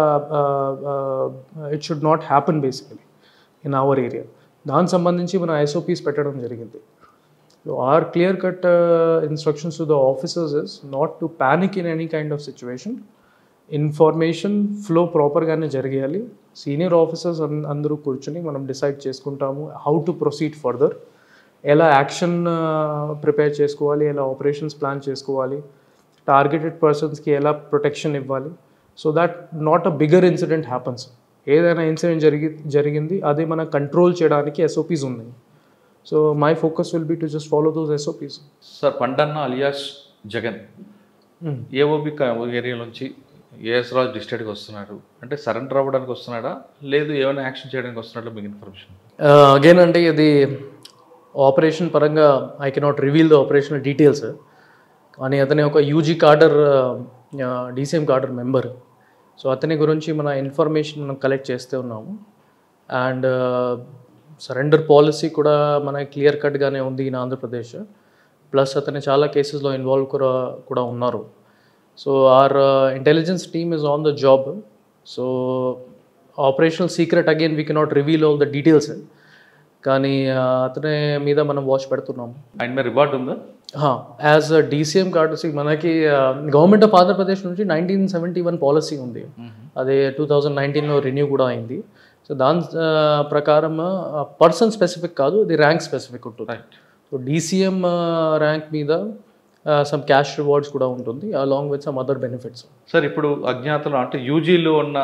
it should not happen basically in our area దానికి సంబంధించి మన ఎస్ఓపీస్ పెట్టడం జరిగింది So our clear-cut uh, instructions to the officers is not to panic in any kind of situation. Information flow ప్రాపర్గానే జరిగేయాలి సీనియర్ ఆఫీసర్స్ అందరూ కూర్చొని మనం డిసైడ్ చేసుకుంటాము హౌ టు ప్రొసీడ్ ఫర్దర్ ఎలా యాక్షన్ ప్రిపేర్ చేసుకోవాలి ఎలా ఆపరేషన్స్ ప్లాన్ చేసుకోవాలి టార్గెటెడ్ పర్సన్స్కి ఎలా ప్రొటెక్షన్ ఇవ్వాలి so that not a bigger incident happens ఏదైనా ఇన్సిడెంట్ జరిగి జరిగింది అది మనం కంట్రోల్ చేయడానికి ఎస్ఓపీస్ ఉన్నాయి so my focus will be to just follow those SOPs sir Pandanna alias Jagan AOB area నుంచి ఏఎస్ రాజు డిస్ట్రిక్ట్కి వస్తున్నాడు అంటే సరెండర్ అవ్వడానికి వస్తున్నాడా లేదు ఏమైనా యాక్షన్ చేయడానికి వస్తున్నాడో మీకు ఇన్ఫర్మేషన్ అగైన్ అంటే ఇది ఆపరేషన్ పరంగా I cannot reveal the operational details కానీ అతని ఒక UG cadre DCM cadre member so అతని గురించి మన ఇన్ఫర్మేషన్ మనం కలెక్ట్ చేస్తూ ఉన్నాము అండ్ సరెండర్ పాలసీ కూడా మన క్లియర్ కట్గానే ఉంది ఇన్ ఆంధ్రప్రదేశ్ ప్లస్ అతని చాలా కేసెస్లో ఇన్వాల్వ్ కూడా కూడా ఉన్నారు so our intelligence team is on the job so operational secret again we cannot reveal all the details కానీ uh, అతని మీద మనం వాచ్ పెడుతున్నాము ఆయన మీద రివార్డ్ ఉందా యాజ్ డీసీఎం కార్డసీ మనకి గవర్నమెంట్ ఆఫ్ ఆంధ్రప్రదేశ్ నుంచి నైన్టీన్ సెవెంటీ వన్ పాలసీ ఉంది అదే టూ థౌజండ్ నైన్టీన్లో రెన్యూ కూడా అయింది సో దాని uh, ప్రకారం పర్సన్ స్పెసిఫిక్ కాదు ఇది ర్యాంక్ స్పెసిఫిక్ ఉంటుంది రైట్ సో డీసీఎం ర్యాంక్ మీద సమ్ క్యాష్ రివార్డ్స్ కూడా ఉంటుంది along with some other benefits sir ఇప్పుడు అజ్ఞాతలో అంటే యూజీలో ఉన్న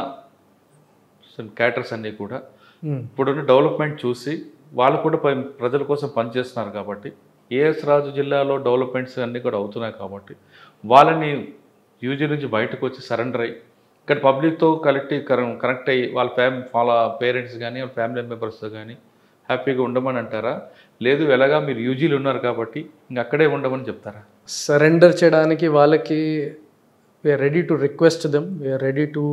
క్యాటర్స్ అన్నీ కూడా ఇప్పుడున్న డెవలప్మెంట్ చూసి వాళ్ళు కూడా ప- ప్రజల కోసం పనిచేస్తున్నారు కాబట్టి ఏఎస్ రాజు జిల్లాలో డెవలప్మెంట్స్ అన్నీ కూడా అవుతున్నాయి కాబట్టి వాళ్ళని యూజీ నుంచి బయటకు వచ్చి సరెండర్ అయ్యి ఇక్కడ పబ్లిక్తో కలెక్ట్ కనెక్ట్ అయ్యి వాళ్ళ ఫ్యామ్ వాళ్ళ పేరెంట్స్ కానీ వాళ్ళ ఫ్యామిలీ మెంబర్స్తో కానీ హ్యాపీగా ఉండమని అంటారా లేదు ఎలాగా మీరు యూజీలు ఉన్నారు కాబట్టి ఇంక అక్కడే ఉండమని చెప్తారా సరెండర్ చేయడానికి వాళ్ళకి we're ready to request them we're ready to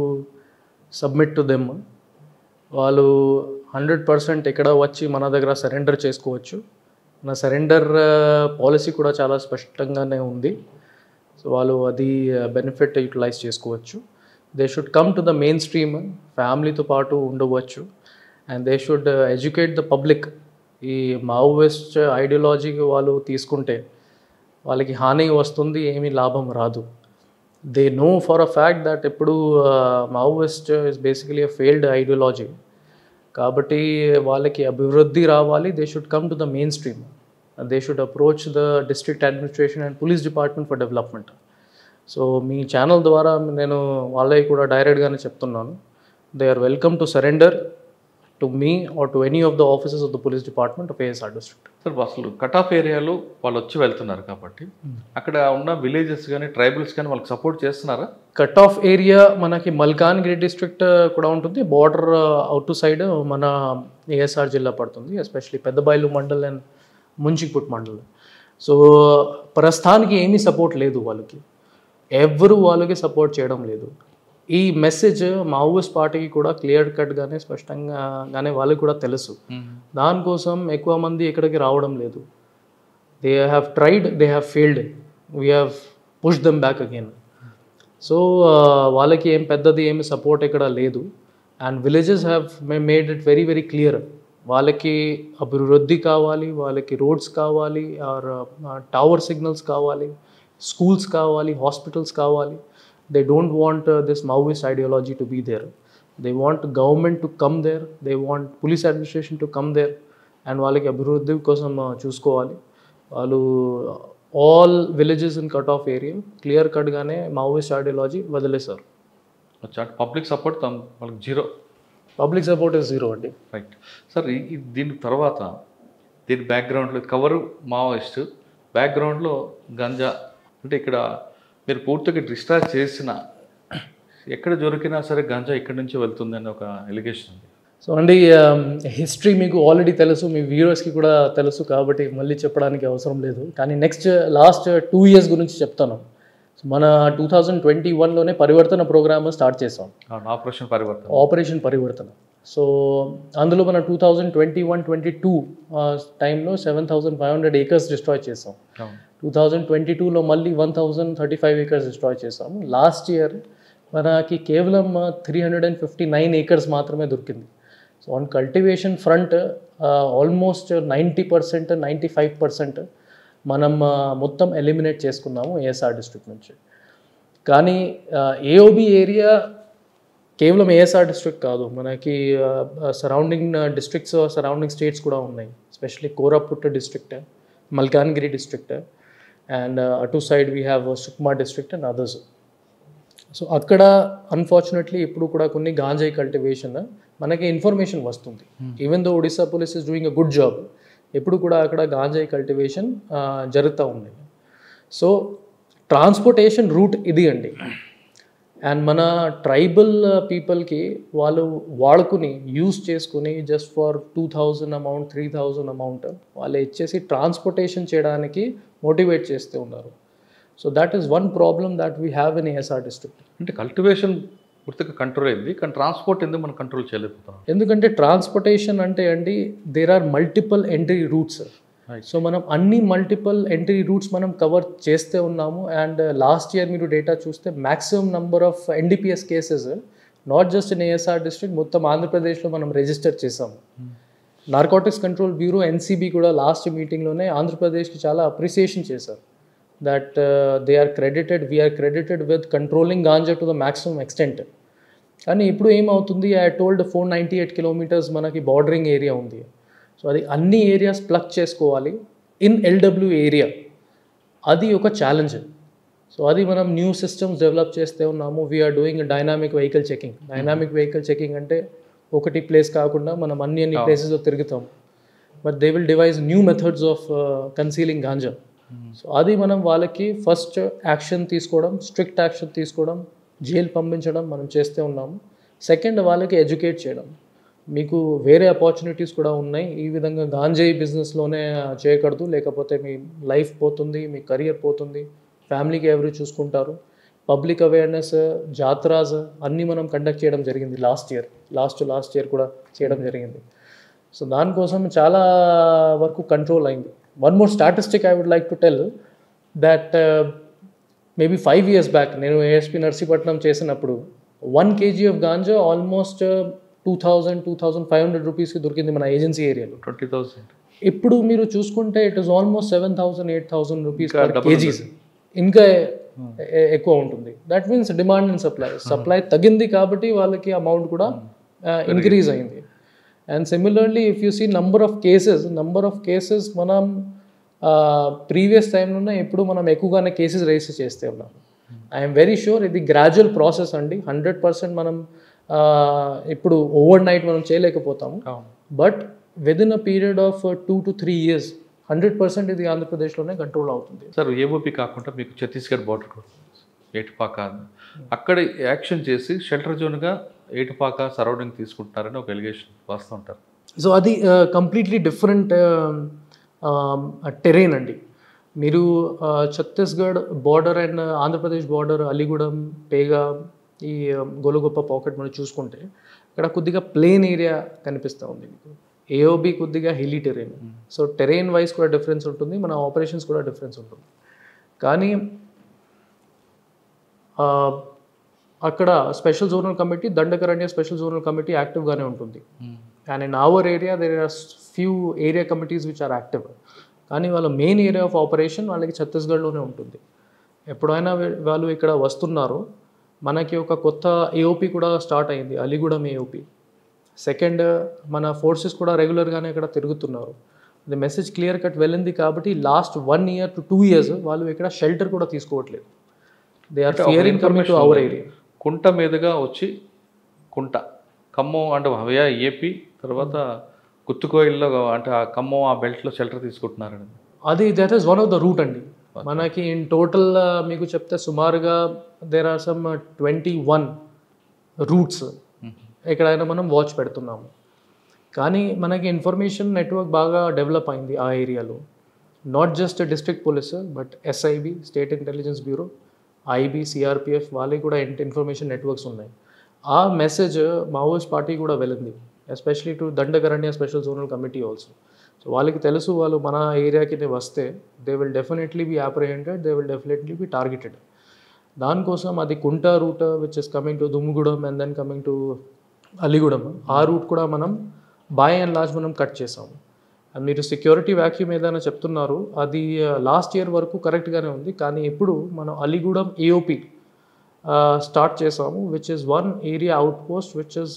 submit to them వాళ్ళు హండ్రెడ్ పర్సెంట్ ఎక్కడ వచ్చి మన దగ్గర సరెండర్ చేసుకోవచ్చు మన సరెండర్ పాలసీ కూడా చాలా స్పష్టంగానే ఉంది సో వాళ్ళు అది బెనిఫిట్ యూటిలైజ్ చేసుకోవచ్చు they should come to the mainstream ఫ్యామిలీతో పాటు ఉండవచ్చు and they should educate the public ఈ మావోయిస్ట్ ఐడియాలజీకి వాళ్ళు తీసుకుంటే వాళ్ళకి హాని వస్తుంది ఏమీ లాభం రాదు they know for a fact that ఇప్పుడు Maoist is basically a failed ideology కాబట్టి వాళ్ళకి అభివృద్ధి రావాలి they should come to the mainstream they should approach the district administration and police department for development so me channel ద్వారా నేను వాళ్ళకి కూడా డైరెక్ట్గానే చెప్తున్నాను they are welcome to surrender to me or to any of the offices of the police department of ASR district sir అసలు కట్ ఆఫ్ ఏరియాలో వాళ్ళు వచ్చి వెళ్తున్నారు కాబట్టి అక్కడ ఉన్న విలేజెస్ కానీ ట్రైబల్స్ కానీ వాళ్ళకి సపోర్ట్ చేస్తున్నారా కట్ ఆఫ్ ఏరియా మనకి మల్కాన్గిరి డిస్ట్రిక్ట్ కూడా ఉంటుంది బార్డర్ అవుట్ సైడ్ మన ఏఎస్ఆర్ జిల్లా పడుతుంది especially Peddabailu mandal and Munchingput mandal so ప్రస్తుతానికి ఏమీ సపోర్ట్ లేదు వాళ్ళకి ఎవరు వాళ్ళకి సపోర్ట్ చేయడం లేదు ఈ మెసేజ్ మావోయిస్ట్ పార్టీకి కూడా క్లియర్ కట్గానే స్పష్టంగా గానే వాళ్ళకి కూడా తెలుసు దానికోసం ఎక్కువ మంది ఇక్కడికి రావడం లేదు they have tried they have failed we have push them back again so వాళ్ళకి ఏం పెద్దది ఏమి సపోర్ట్ ఇక్కడ లేదు and villages have made it very very clear వాళ్ళకి అభివృద్ధి కావాలి వాళ్ళకి రోడ్స్ కావాలి ఆర్ టవర్ సిగ్నల్స్ కావాలి స్కూల్స్ కావాలి హాస్పిటల్స్ కావాలి they don't want this Maoist ideology to be there they want government to come there they want police administration to come there and వాళ్ళకి అభివృద్ధి కోసం uh, చూసుకోవాలి వాళ్ళు all villages in cut off area clear కట్గానే మావోయిస్ట్ ఐడియాలజీ వదిలేశారు వచ్చా పబ్లిక్ సపోర్ట్ వాళ్ళకి zero public support is zero అండి రైట్ సార్ ఈ- ఈ దీని తర్వాత దీని బ్యాక్గ్రౌండ్లో కవరు మావోయిస్ట్ బ్యాక్గ్రౌండ్లో గంజా అంటే ఇక్కడ మీరు పూర్తిగా డిశ్చార్జ్ చేసిన ఎక్కడ దొరికినా సరే గంజా ఇక్కడి నుంచి వెళ్తుందని ఒక ఎలిగేషన్ ఉంది సో అండి హిస్టరీ మీకు ఆల్రెడీ తెలుసు మీ వ్యూవర్స్కి కూడా తెలుసు కాబట్టి మళ్ళీ చెప్పడానికి అవసరం లేదు కానీ నెక్స్ట్ లాస్ట్ టూ ఇయర్స్ గురించి చెప్తాను సో మన టూ థౌజండ్ ట్వంటీ వన్లోనే పరివర్తన ప్రోగ్రామ్ స్టార్ట్ చేసాం operation Parivartana operation Parivartana so అందులో మన two thousand twenty one twenty two టైంలో seven thousand five hundred acres destroy చేసాం అవును. టూ థౌజండ్ ట్వంటీ టూలో మళ్ళీ one thousand thirty five acres destroy చేసాం లాస్ట్ ఇయర్ మనకి కేవలం three hundred and fifty nine acres మాత్రమే దొరికింది so on cultivation front almost ninety percent ninety five percent మనం uh, మొత్తం ఎలిమినేట్ చేసుకున్నాము ఏఎస్ఆర్ డిస్ట్రిక్ట్ నుంచి కానీ ఏఓబి ఏరియా కేవలం ఏఎస్ఆర్ డిస్ట్రిక్ట్ కాదు మనకి సరౌండింగ్ డిస్ట్రిక్ట్స్ సరౌండింగ్ స్టేట్స్ కూడా ఉన్నాయి especially Koraput district Malkangiri district and అటు side we have Sukma district and others so అక్కడ అన్ఫార్చునేట్లీ ఇప్పుడు కూడా కొన్ని గాంజాయి కల్టివేషన్ మనకి ఇన్ఫర్మేషన్ వస్తుంది even though Odisha police is doing a good job ఎప్పుడు కూడా అక్కడ గాంజాయి కల్టివేషన్ జరుగుతూ ఉంది సో ట్రాన్స్పోర్టేషన్ రూట్ ఇది అండి అండ్ మన ట్రైబల్ పీపుల్కి వాళ్ళు వాడుకుని యూస్ చేసుకుని just for two thousand amount three thousand amount వాళ్ళు ఇచ్చేసి ట్రాన్స్పోర్టేషన్ చేయడానికి మోటివేట్ చేస్తూ ఉన్నారు so that is one problem that we have in ASR district అంటే కల్టివేషన్ పూర్తిగా కంట్రోల్ అయింది కానీ ట్రాన్స్పోర్ట్ ఎందుకు మనం కంట్రోల్ చేయలేకపోతున్నాం ఎందుకంటే ట్రాన్స్పోర్టేషన్ అంటే అండి there are multiple entry routes Right. So మనం అన్ని మల్టిపుల్ ఎంట్రీ రూట్స్ మనం కవర్ చేస్తే ఉన్నాము అండ్ లాస్ట్ ఇయర్ మీరు డేటా చూస్తే maximum number of NDPS cases not just in ASR district మొత్తం ఆంధ్రప్రదేశ్లో మనం రిజిస్టర్ చేసాము నార్కోటిక్స్ కంట్రోల్ బ్యూరో ఎన్సీబీ కూడా లాస్ట్ మీటింగ్లోనే ఆంధ్రప్రదేశ్కి చాలా అప్రిసియేషన్ చేశారు that they are credited we're credited with controlling ganja to the maximum extent కానీ ఇప్పుడు ఏమవుతుంది I told four ninety eight kilometres మనకి బార్డరింగ్ ఏరియా ఉంది సో అది అన్ని ఏరియాస్ ప్లక్ చేసుకోవాలి ఇన్ ఎల్డబ్ల్యూ ఏరియా అది ఒక ఛాలెంజ్ సో అది మనం న్యూ సిస్టమ్స్ డెవలప్ చేస్తే ఉన్నాము we're doing dynamic vehicle checking dynamic vehicle checking అంటే ఒకటి ప్లేస్ కాకుండా మనం అన్ని అన్ని ప్లేసెస్లో తిరుగుతాం but they will devise new methods of concealing ganja so అది మనం వాళ్ళకి ఫస్ట్ యాక్షన్ తీసుకోవడం స్ట్రిక్ట్ యాక్షన్ తీసుకోవడం జైలు పంపించడం మనం చేస్తూ ఉన్నాము సెకండ్ వాళ్ళకి ఎడ్యుకేట్ చేయడం మీకు వేరే ఆపర్చునిటీస్ కూడా ఉన్నాయి ఈ విధంగా గాంజాయి బిజినెస్లోనే చేయకూడదు లేకపోతే మీ లైఫ్ పోతుంది మీ కెరియర్ పోతుంది ఫ్యామిలీకి ఎవరు చూసుకుంటారు పబ్లిక్ అవేర్నెస్ జాతరాస్ అన్నీ మనం కండక్ట్ చేయడం జరిగింది last year last last year కూడా చేయడం జరిగింది సో దానికోసం చాలా వరకు కంట్రోల్ అయింది one more statistic I would like to tell that maybe five years back నేను ఏఎస్పి నర్సీపట్నం చేసినప్పుడు one KG of ganja almost two thousand two thousand five hundred రూపీస్కి దొరికింది మన ఏజెన్సీ ఏరియాలో ట్వంటీ థౌసండ్ ఇప్పుడు మీరు చూసుకుంటే it is almost seven thousand eight thousand rupees ఇంకా double కేజీస్ ఇంకా ఎ- ఎక్కువ ఉంటుంది that means demand and supply supply తగ్గింది కాబట్టి వాళ్ళకి అమౌంట్ కూడా ఇంక్రీజ్ అయింది and similarly if you see number of cases number of cases మనం ప్రీవియస్ టైంలోనే ఇప్పుడు మనం ఎక్కువగానే కేసెస్ రిజిస్టర్ చేస్తే ఉన్నాం ఐఎమ్ వెరీ షూర్ ఇది గ్రాడ్యువల్ ప్రాసెస్ అండి హండ్రెడ్ పర్సెంట్ మనం ఆ, ఇప్పుడు ఓవర్ నైట్ మనం చేయలేకపోతాము బట్ విద్ within a period of two to three years hundred percent ఇది ఆంధ్రప్రదేశ్లోనే కంట్రోల్ అవుతుంది సార్ ఏఓపి కాకుండా మీకు ఛత్తీస్గఢ్ బార్డర్ కూడా ఉంది. ఏటుపాక అని. అక్కడ యాక్షన్ చేసి షెల్టర్ జోన్గా ఏటుపాక సరౌండింగ్ తీసుకుంటున్నారని ఒక ఎలిగేషన్ వస్తూ ఉంటారు సో అది కంప్లీట్లీ డిఫరెంట్ టెరైన్ అండి మీరు ఆ, Chhattisgarh border and Andhra Pradesh border Aligudem Pega ఈ ఆ, గొలుగొప్ప పాకెట్ మనం చూసుకుంటే అక్కడ కొద్దిగా ప్లేన్ ఏరియా కనిపిస్తూ ఉంది మీకు ఏఓబి కొద్దిగా hilly terrain so terrain wise కూడా డిఫరెన్స్ ఉంటుంది మన ఆపరేషన్స్ కూడా డిఫరెన్స్ ఉంటుంది కానీ ఆ, అక్కడ special zonal committee Dandakaranya special zonal committee యాక్టివ్గానే ఉంటుంది and in our area there are few area committees which are active కానీ వాళ్ళ మెయిన్ ఏరియా ఆఫ్ ఆపరేషన్ వాళ్ళకి ఛత్తీస్గఢ్లోనే ఉంటుంది ఎప్పుడైనా వే- వాళ్ళు ఇక్కడ వస్తున్నారు మనకి ఒక కొత్త ఏఓపి కూడా స్టార్ట్ అయింది అలీగూడెం ఏఓపి సెకండ్ మన ఫోర్సెస్ కూడా రెగ్యులర్గానే ఇక్కడ తిరుగుతున్నారు అది మెసేజ్ క్లియర్ కట్ వెళ్ళింది కాబట్టి last one year to two years వాళ్ళు ఇక్కడ షెల్టర్ కూడా తీసుకోవట్లేదు they are fearing coming to our area Kunta మీదుగా వచ్చి కుంట ఖమ్మం అంటే హవయా ఏపీ తర్వాత గుత్తుకోయిల్లో అంటే ఆ ఖమ్మం ఆ బెల్ట్లో షెల్టర్ తీసుకుంటున్నారండి అది that is one of the route అండి మనకి ఇన్ టోటల్ మీకు చెప్తే సుమారుగా there are some twenty one routes ఎక్కడైనా మనం వాచ్ పెడుతున్నాము కానీ మనకి ఇన్ఫర్మేషన్ నెట్వర్క్ బాగా డెవలప్ అయింది ఆ ఏరియాలో not just district police but SIB State Intelligence Bureau IB CRPF వాళ్ళకి కూడా ఇన్ఫర్మేషన్ నెట్వర్క్స్ ఉన్నాయి ఆ మెసేజ్ మావోయిస్ట్ పార్టీ కూడా వెళ్ళింది especially to Dandakaranya special zonal committee also so వాళ్ళకి తెలుసు వాళ్ళు మన ఏరియాకి వస్తే they will definitely be apprehended they will definitely be targeted దానికోసం అది Konta route which is coming to Dummugudem and then coming to Aligudem ఆ రూట్ కూడా మనం బాయ్ అండ్ లాస్ట్ మనం కట్ చేసాము అండ్ మీరు సెక్యూరిటీ వ్యాక్యూమ్ ఏదైనా చెప్తున్నారు అది లాస్ట్ ఇయర్ వరకు కరెక్ట్గానే ఉంది కానీ ఇప్పుడు మనం అలీగూడెం ఏఓపి స్టార్ట్ చేసాము which is one area out post which is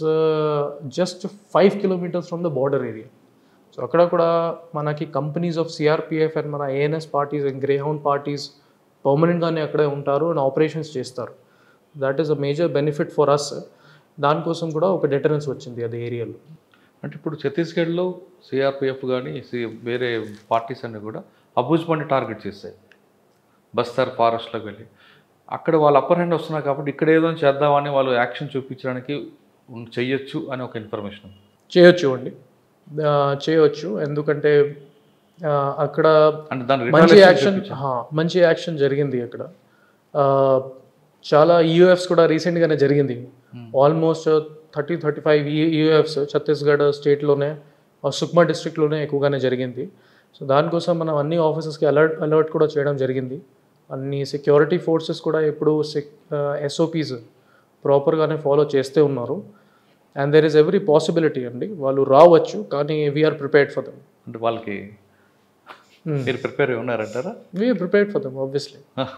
just five kilometres from the border area so అక్కడ కూడా మనకి కంపెనీస్ ఆఫ్ సిఆర్పిఎఫ్ అండ్ మన ANS parties and greyhound parties పర్మనెంట్గానే అక్కడే ఉంటారు అండ్ ఆపరేషన్స్ చేస్తారు that is a major benefit for us దానికోసం కూడా ఒక డెటరెన్స్ వచ్చింది అది ఏరియాలో అంటే ఇప్పుడు ఛత్తీస్గఢ్లో సిఆర్పిఎఫ్ కానీ వేరే పార్టీస్ అన్నీ కూడా అబూజ్మండి టార్గెట్ చేస్తాయి బస్తర్ ఫారెస్ట్లోకి వెళ్ళి అక్కడ వాళ్ళు అప్పర్ హ్యాండ్ వస్తున్నారు కాబట్టి ఇక్కడ ఏదో చేద్దామని వాళ్ళు యాక్షన్ చూపించడానికి ఉన్- చెయ్యొచ్చు అని ఒక ఇన్ఫర్మేషన్ చేయొచ్చు అండి ఆ, చేయొచ్చు ఎందుకంటే ఆ, అక్కడ అంటే దాని మంచి retaliation యాక్షన్ చూపించారు. హా, మంచి యాక్షన్ జరిగింది అక్కడ ఆ, చాలా యూఎఫ్స్ కూడా రీసెంట్గానే జరిగింది almost thirty thirty five UFs Chhattisgarh స్టేట్లోనే సుక్మా డిస్ట్రిక్ట్లోనే ఎక్కువగానే జరిగింది సో దానికోసం మనం అన్ని ఆఫీసెస్కి అలర్ట్ అలర్ట్ కూడా చేయడం జరిగింది అన్ని సెక్యూరిటీ ఫోర్సెస్ కూడా ఇప్పుడు సెక్ ఎస్ఓపీస్ ప్రాపర్గానే ఫాలో చేస్తూ ఉన్నారు and there is every possibility అండి వాళ్ళు రావచ్చు కానీ వీఆర్ ప్రిపేర్డ్ ఫర్ దమ్ అంటే వాళ్ళకి మీరు ప్రిపేర్ అయి ఉన్నారంటారా we are prepared for them obviously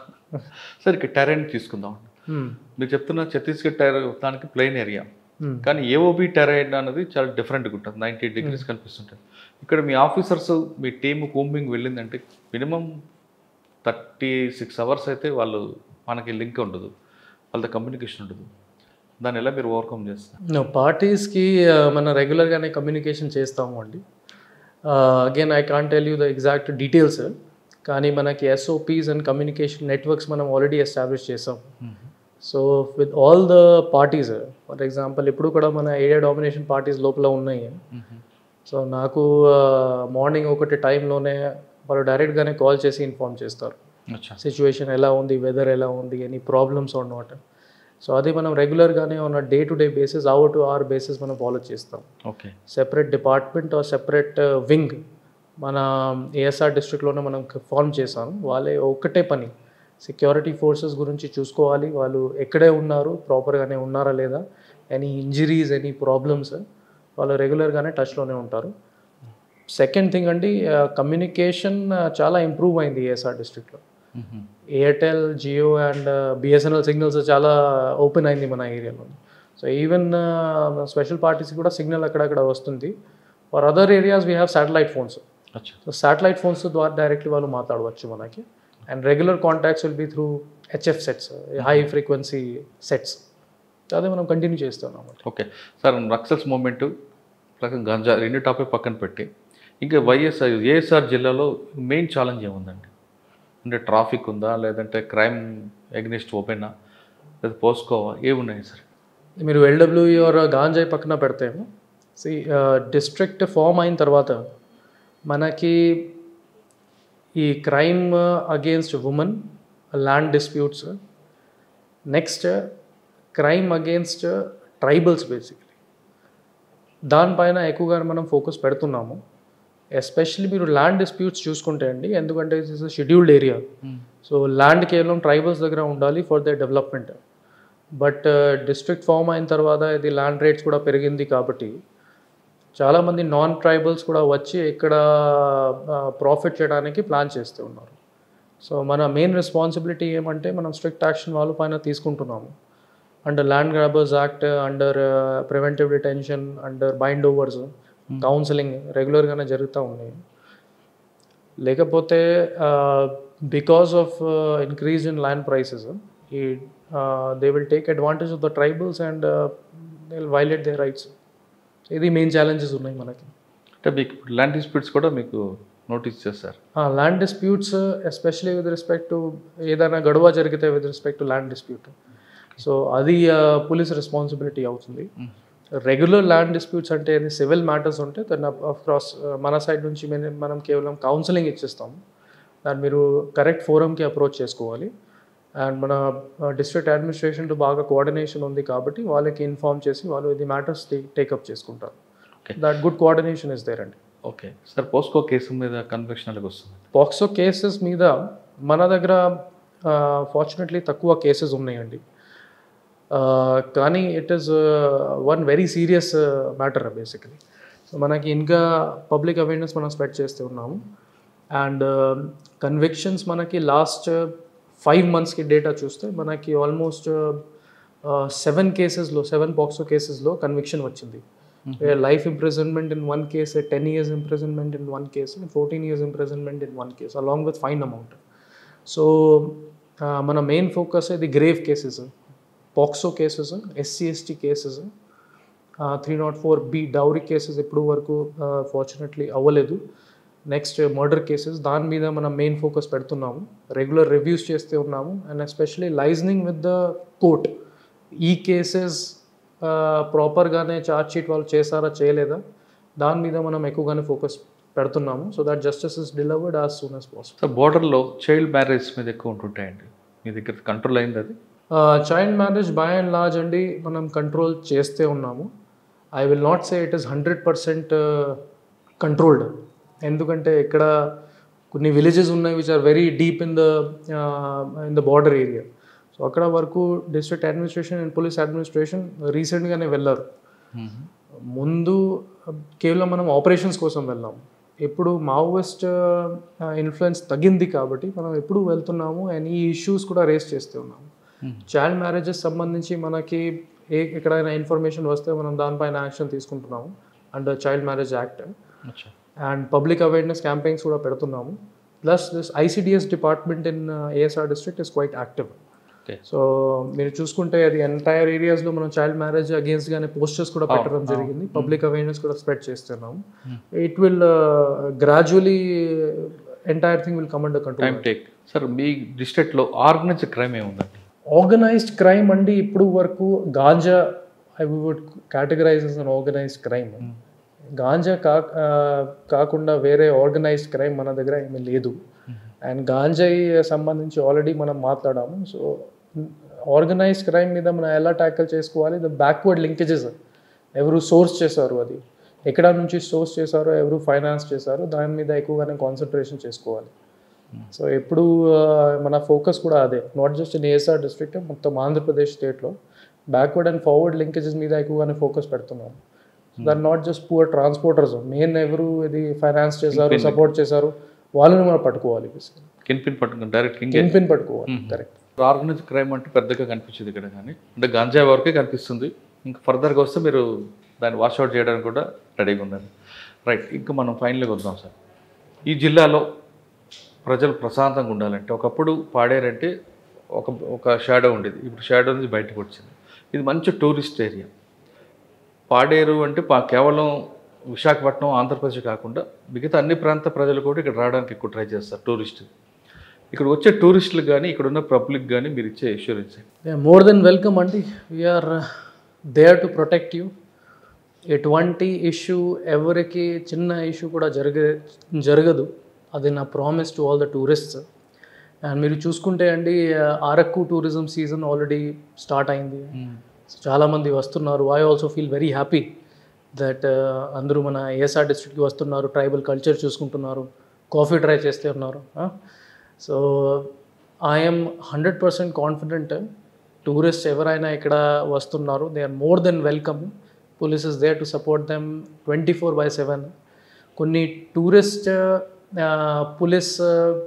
సరే ఇక టెరైన్ తీసుకుందాం మీరు చెప్తున్న ఛత్తీస్గఢ్ టెర దానికి ప్లెయిన్ ఏరియా కానీ ఏఓబి టెరైన్ అనేది చాలా డిఫరెంట్గా ఉంటుంది నైంటీ డిగ్రీస్ కనిపిస్తుంటుంది ఇక్కడ మీ ఆఫీసర్స్ మీ టీమ్ కూంబింగ్ వెళ్ళిందంటే మినిమం థర్టీ సిక్స్ అవర్స్ అయితే వాళ్ళు మనకి లింక్ ఉండదు వాళ్ళతో కమ్యూనికేషన్ ఉండదు దాన్ని ఎలా మీరు ఓవర్కమ్ చేస్తారు పార్టీస్కి మనం రెగ్యులర్గానే కమ్యూనికేషన్ చేస్తాము అండి again I can't tell you the exact details కానీ మనకి ఎస్ఓపీస్ అండ్ కమ్యూనికేషన్ నెట్వర్క్స్ మనం ఆల్రెడీ ఎస్టాబ్లిష్ చేసాం so with all the parties for example ఇప్పుడు కూడా మన ఏరియా డామినేషన్ పార్టీస్ లోపల ఉన్నాయి సో నాకు మార్నింగ్ ఒకటి టైంలోనే వాళ్ళు డైరెక్ట్గానే కాల్ చేసి ఇన్ఫార్మ్ చేస్తారు అచ్చా సిచ్యువేషన్ ఎలా ఉంది వెదర్ ఎలా ఉంది any problems or not so అది మనం రెగ్యులర్గానే ఉన్న day to day basis hour to hour basis మనం ఫాలో చేస్తాం okay separate department or separate wing మన ఏఎస్ఆర్ డిస్ట్రిక్ట్లోనే మనం ఫార్మ్ చేశాం వాళ్ళే ఒకటే పని సెక్యూరిటీ ఫోర్సెస్ గురించి చూసుకోవాలి వాళ్ళు ఎక్కడే ఉన్నారు ప్రాపర్గానే ఉన్నారా లేదా ఎనీ ఇంజరీస్ ఎనీ ప్రాబ్లమ్స్ వాళ్ళు రెగ్యులర్గానే టచ్లోనే ఉంటారు సెకండ్ థింగ్ అండి కమ్యూనికేషన్ చాలా ఇంప్రూవ్ అయింది ఏఎస్ఆర్ డిస్ట్రిక్ట్లో Airtel Jio and BSNL signals చాలా ఓపెన్ అయింది మన ఏరియాలో సో ఈవెన్ స్పెషల్ పార్టీస్ కూడా సిగ్నల్ అక్కడక్కడ వస్తుంది for other areas we have satellite phones అచ్చా సో శాటిలైట్ ఫోన్స్ ద్వారా డైరెక్ట్లీ వాళ్ళు మాట్లాడవచ్చు మనకి and regular contacts will be through HF sets high frequency sets అదే మనం కంటిన్యూ చేస్తున్నాం okay sir Naxals movement plus ganja రెండు టాపిక్ పక్కన పెట్టి ఇంకా వైఎస్ఆర్ ఏఎస్ఆర్ జిల్లాలో మెయిన్ ఛాలెంజ్ ఏముందండి అంటే ట్రాఫిక్ ఉందా లేదంటే క్రైమ్ ఎగ్నెస్ట్ ఓపెనా లేదా పోసుకోవా ఏమున్నాయి సార్ మీరు ఎల్డబ్ల్యూఈ ఆర్ గాంజాయి పక్కన పెడతాము సి డిస్ట్రిక్ట్ ఫామ్ అయిన తర్వాత మనకి ఈ crime against women land disputes next crime against tribals basically దానిపైన ఎక్కువగా మనం ఫోకస్ పెడుతున్నాము ఎస్పెషల్లీ మీరు ల్యాండ్ డిస్ప్యూట్స్ చూసుకుంటే అండి ఎందుకంటే it's scheduled area so land కేవలం ట్రైబల్స్ దగ్గర ఉండాలి for the development but district form అయిన తర్వాత ఇది ల్యాండ్ రేట్స్ కూడా పెరిగింది కాబట్టి చాలామంది నాన్ ట్రైబల్స్ కూడా వచ్చి ఇక్కడ ప్రాఫిట్ చేయడానికి ప్లాన్ చేస్తూ ఉన్నారు సో మన మెయిన్ రెస్పాన్సిబిలిటీ ఏమంటే మనం స్ట్రిక్ట్ యాక్షన్ వాళ్ళ పైన తీసుకుంటున్నాము under land grabbers act under preventive detention under bind overs counselling రెగ్యులర్గానే జరుగుతూ ఉన్నాయి లేకపోతే because of increase in land prices ఈ they will take advantage of the tribals and they will violate their rights ఇది మెయిన్ ఛాలెంజెస్ ఉన్నాయి మనకి అంటే మీకు ఇప్పుడు ల్యాండ్ డిస్ప్యూట్స్ కూడా మీకు నోటీస్ చేస్తారు land disputes especially with respect to ఏదైనా గడువ జరిగితే with respect to land dispute so అది పోలీస్ రెస్పాన్సిబిలిటీ అవుతుంది రెగ్యులర్ ల్యాండ్ డిస్ప్యూట్స్ అంటే ఏది సివిల్ మ్యాటర్స్ ఉంటే దాన్ని ఆఫ్ క్రాస్ మన సైడ్ నుంచి మనం- మనం కేవలం కౌన్సిలింగ్ ఇచ్చేస్తాము దాన్ని మీరు కరెక్ట్ ఫోరంకి అప్రోచ్ చేసుకోవాలి అండ్ మన డిస్ట్రిక్ట్ అడ్మినిస్ట్రేషన్తో బాగా కోఆర్డినేషన్ ఉంది కాబట్టి వాళ్ళకి ఇన్ఫార్మ్ చేసి వాళ్ళు ఇది మ్యాటర్స్ టేకప్ చేసుకుంటారు Okay. That good coordination is there అండి ఓకే సార్ పోస్కో కేసు మీద కన్విక్షన్ అలాగ వస్తుంది పాక్సో కేసెస్ మీద మన దగ్గర ఫార్చునేట్లీ తక్కువ కేసెస్ ఉన్నాయండి Uh, కానీ it is one very serious matter basically so మనకి ఇంకా పబ్లిక్ అవేర్నెస్ మనం స్ప్రెడ్ చేస్తూ ఉన్నాము అండ్ కన్విక్షన్స్ మనకి లాస్ట్ ఫైవ్ మంత్స్కి డేటా చూస్తే మనకి ఆల్మోస్ట్ సెవెన్ కేసెస్లో సెవెన్ పాక్సో కేసెస్లో కన్విక్షన్ వచ్చింది life imprisonment in one case ten years imprisonment in one case fourteen years imprisonment in one case along with fine amount so మన మెయిన్ ఫోకస్ ఇది grave cases POCSO cases SC ST cases three not four B dowry cases ఇప్పుడు వరకు ఫార్చునేట్లీ అవ్వలేదు నెక్స్ట్ మర్డర్ కేసెస్ దాని మీద మనం మెయిన్ ఫోకస్ పెడుతున్నాము రెగ్యులర్ రివ్యూస్ చేస్తూ ఉన్నాము and especially liaisoning with the court ఈ కేసెస్ ప్రాపర్గానే ఛార్జ్ షీట్ వాళ్ళు చేశారా చేయలేదా దాని మీద మనం ఎక్కువగానే ఫోకస్ పెడుతున్నాము so that justice is delivered as soon as possible sir బోర్డర్లో చైల్డ్ మ్యారేజ్ మీద ఎక్కువ ఉంటుంటాయండి మీ దగ్గర కంట్రోల్ అయింది అది child marriage by and large అండి మనం కంట్రోల్ చేస్తే ఉన్నాము I will not say it is hundred percent controlled ఎందుకంటే ఇక్కడ కొన్ని విలేజెస్ ఉన్నాయి which are very deep in the in the border area so అక్కడ వరకు district administration and police administration రీసెంట్గానే వెళ్ళారు ముందు కేవలం మనం ఆపరేషన్స్ కోసం వెళ్ళాము ఇప్పుడు మావోయిస్ట్ ఇన్ఫ్లుయెన్స్ తగ్గింది కాబట్టి మనం ఎప్పుడు వెళ్తున్నాము అండ్ ఈ ఇష్యూస్ కూడా రేస్ చేస్తూ ఉన్నాము చైల్డ్ మ్యారేజెస్ సంబంధించి మనకి ఏ ఎక్కడైనా ఇన్ఫర్మేషన్ వస్తే మనం దానిపైన యాక్షన్ తీసుకుంటున్నాము అండర్ చైల్డ్ మ్యారేజ్ యాక్ట్ అచ్చా అండ్ పబ్లిక్ అవేర్నెస్ క్యాంపెయిన్స్ కూడా పెడుతున్నాము plus this ICDS department in ASR district is quite active okay so మీరు చూసుకుంటే అది ఎంటైర్ ఏరియాస్లో మనం చైల్డ్ మ్యారేజ్ అగేన్స్ట్ గానే పోస్టర్స్ కూడా పెట్టడం జరిగింది పబ్లిక్ అవేర్నెస్ కూడా స్ప్రెడ్ చేస్తున్నాము it will gradually entire thing will come under control time take sir మీ డిస్ట్రిక్ట్లో ఆర్గనైజ్డ్ క్రైమ్ ఏముందండి ఆర్గనైజ్డ్ క్రైమ్ అండి ఇప్పుడు వరకు ganja I would categorise an organised crime ganja కా ఆ, కాకుండా వేరే ఆర్గనైజ్డ్ క్రైమ్ మన దగ్గర ఏమీ లేదు అండ్ గాంజాయి సంబంధించి ఆల్రెడీ మనం మాట్లాడాము సో ఆర్గనైజ్డ్ క్రైమ్ మీద మనం ఎలా ట్యాకిల్ చేసుకోవాలి ద బ్యాక్వర్డ్ లింకేజెస్ ఎవరు సోర్స్ చేశారు అది ఎక్కడ నుంచి సోర్స్ చేశారో ఎవరు ఫైనాన్స్ చేశారో దాని మీద ఎక్కువగానే కాన్సన్ట్రేషన్ చేసుకోవాలి సో ఎప్పుడు ఆ, మన ఫోకస్ కూడా అదే not just in ASR district మొత్తం ఆంధ్రప్రదేశ్ స్టేట్లో బ్యాక్వర్డ్ అండ్ ఫార్వర్డ్ లింకేజెస్ మీద ఎక్కువగానే ఫోకస్ పెడుతున్నాం దాని not just poor transporters main ఎవరు ఇది ఫైనాన్స్ చేశారు సపోర్ట్ చేశారు వాళ్ళని మనం పట్టుకోవాలి కిన్ పిన్ పట్టుకుని డైరెక్ట్ కింగ్ కింగ్ పిన్ పట్టుకోవాలి కరెక్ట్ ఆర్గనైజ్డ్ క్రైమ్ అంటే పెద్దగా కనిపించింది ఇక్కడ కానీ అంటే గంజాయి వరకే కనిపిస్తుంది ఇంకా ఫర్దర్గా వస్తే మీరు దాన్ని వాష్అవుట్ చేయడానికి కూడా రెడీగా ఉన్నారు రైట్ ఇంకా మనం ఫైనల్గా వద్దాం సార్ ఈ జిల్లాలో ప్రజలు ప్రశాంతంగా ఉండాలంటే ఒకప్పుడు పాడేరంటే ఒక ఒక షాడో ఉండేది ఇప్పుడు షాడో నుంచి బయటకు వచ్చింది ఇది మంచి టూరిస్ట్ ఏరియా పాడేరు అంటే పా- కేవలం విశాఖపట్నం ఆంధ్రప్రదేశ్ కాకుండా మిగతా అన్ని ప్రాంత ప్రజలు కూడా ఇక్కడ రావడానికి ఎక్కువ ట్రై చేస్తారు టూరిస్ట్ ఇక్కడ వచ్చే టూరిస్టులకు కానీ ఇక్కడ ఉన్న పబ్లిక్ కానీ మీరు ఇచ్చే ఇన్సూరెన్స్ మోర్ దెన్ వెల్కమ్ అండి we are there to protect you ఎటువంటి ఇష్యూ ఎవరికి చిన్న ఇష్యూ కూడా జరగ జరగదు అది నా promise to all the tourists and మీరు చూసుకుంటే అండి Araku tourism season already start అయింది So, చాలామంది వస్తున్నారు I also feel very happy that అందరూ మన ఏఎస్ఆర్ డిస్ట్రిక్ట్కి వస్తున్నారు ట్రైబల్ కల్చర్ చూసుకుంటున్నారు కాఫీ ట్రై చేస్తే ఉన్నారు so I'm hundred percent confident tourist ఎవరైనా ఇక్కడ వస్తున్నారు they are more than welcome police is there to support them twenty four by seven కొన్ని టూరిస్ట్ పోలీస్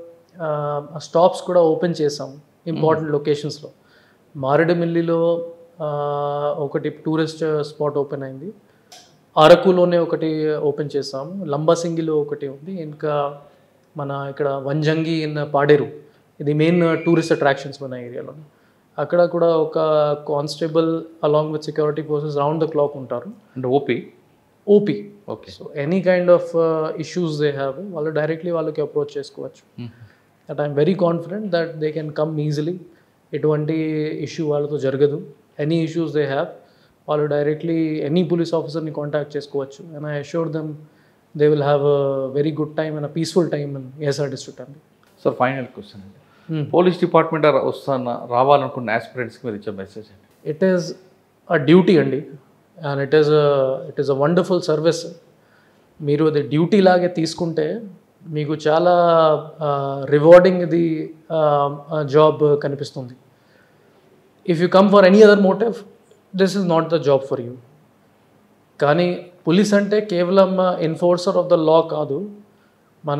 స్టాప్స్ కూడా ఓపెన్ చేసాం ఇంపార్టెంట్ లొకేషన్స్లో మారేడుమిల్లిలో ఒకటి టూరిస్ట్ స్పాట్ ఓపెన్ అయింది అరకులోనే ఒకటి ఓపెన్ చేసాము లంబాసింగిలో ఒకటి ఉంది ఇంకా మన ఇక్కడ వంజంగి ఇన్ పాడేరు ఇది మెయిన్ టూరిస్ట్ అట్రాక్షన్స్ మన ఏరియాలో అక్కడ కూడా ఒక constable along with security forces round the clock ఉంటారు అంటే OP OP okay so any kind of issues they have వాళ్ళు డైరెక్ట్లీ వాళ్ళకి అప్రోచ్ చేసుకోవచ్చు that I'm very confident that they can come easily ఎటువంటి ఇష్యూ వాళ్ళతో జరగదు ఎనీ ఇష్యూస్ దే హ్యావ్ వాళ్ళు డైరెక్ట్లీ ఎనీ పోలీస్ ఆఫీసర్ని కాంటాక్ట్ చేసుకోవచ్చు and I assure them they will have a very good time and peaceful time in ASR district అండి సార్ ఫైనల్ క్వశ్చన్ అండి పోలీస్ డిపార్ట్మెంట్ వస్తున్న రావాలనుకున్న ఆస్పిరెంట్స్కి మీరు ఇచ్చే మెసేజ్ అండి ఇట్ ఈస్ అ డ్యూటీ అండి and it is it is a wonderful service మీరు అది డ్యూటీ లాగే తీసుకుంటే మీకు చాలా రివార్డింగ్ ఇది జాబ్ కనిపిస్తుంది if you come for any other motive this is not the job for you కానీ పోలీస్ అంటే కేవలం ఎన్ఫోర్సర్ ఆఫ్ ద లా కాదు మన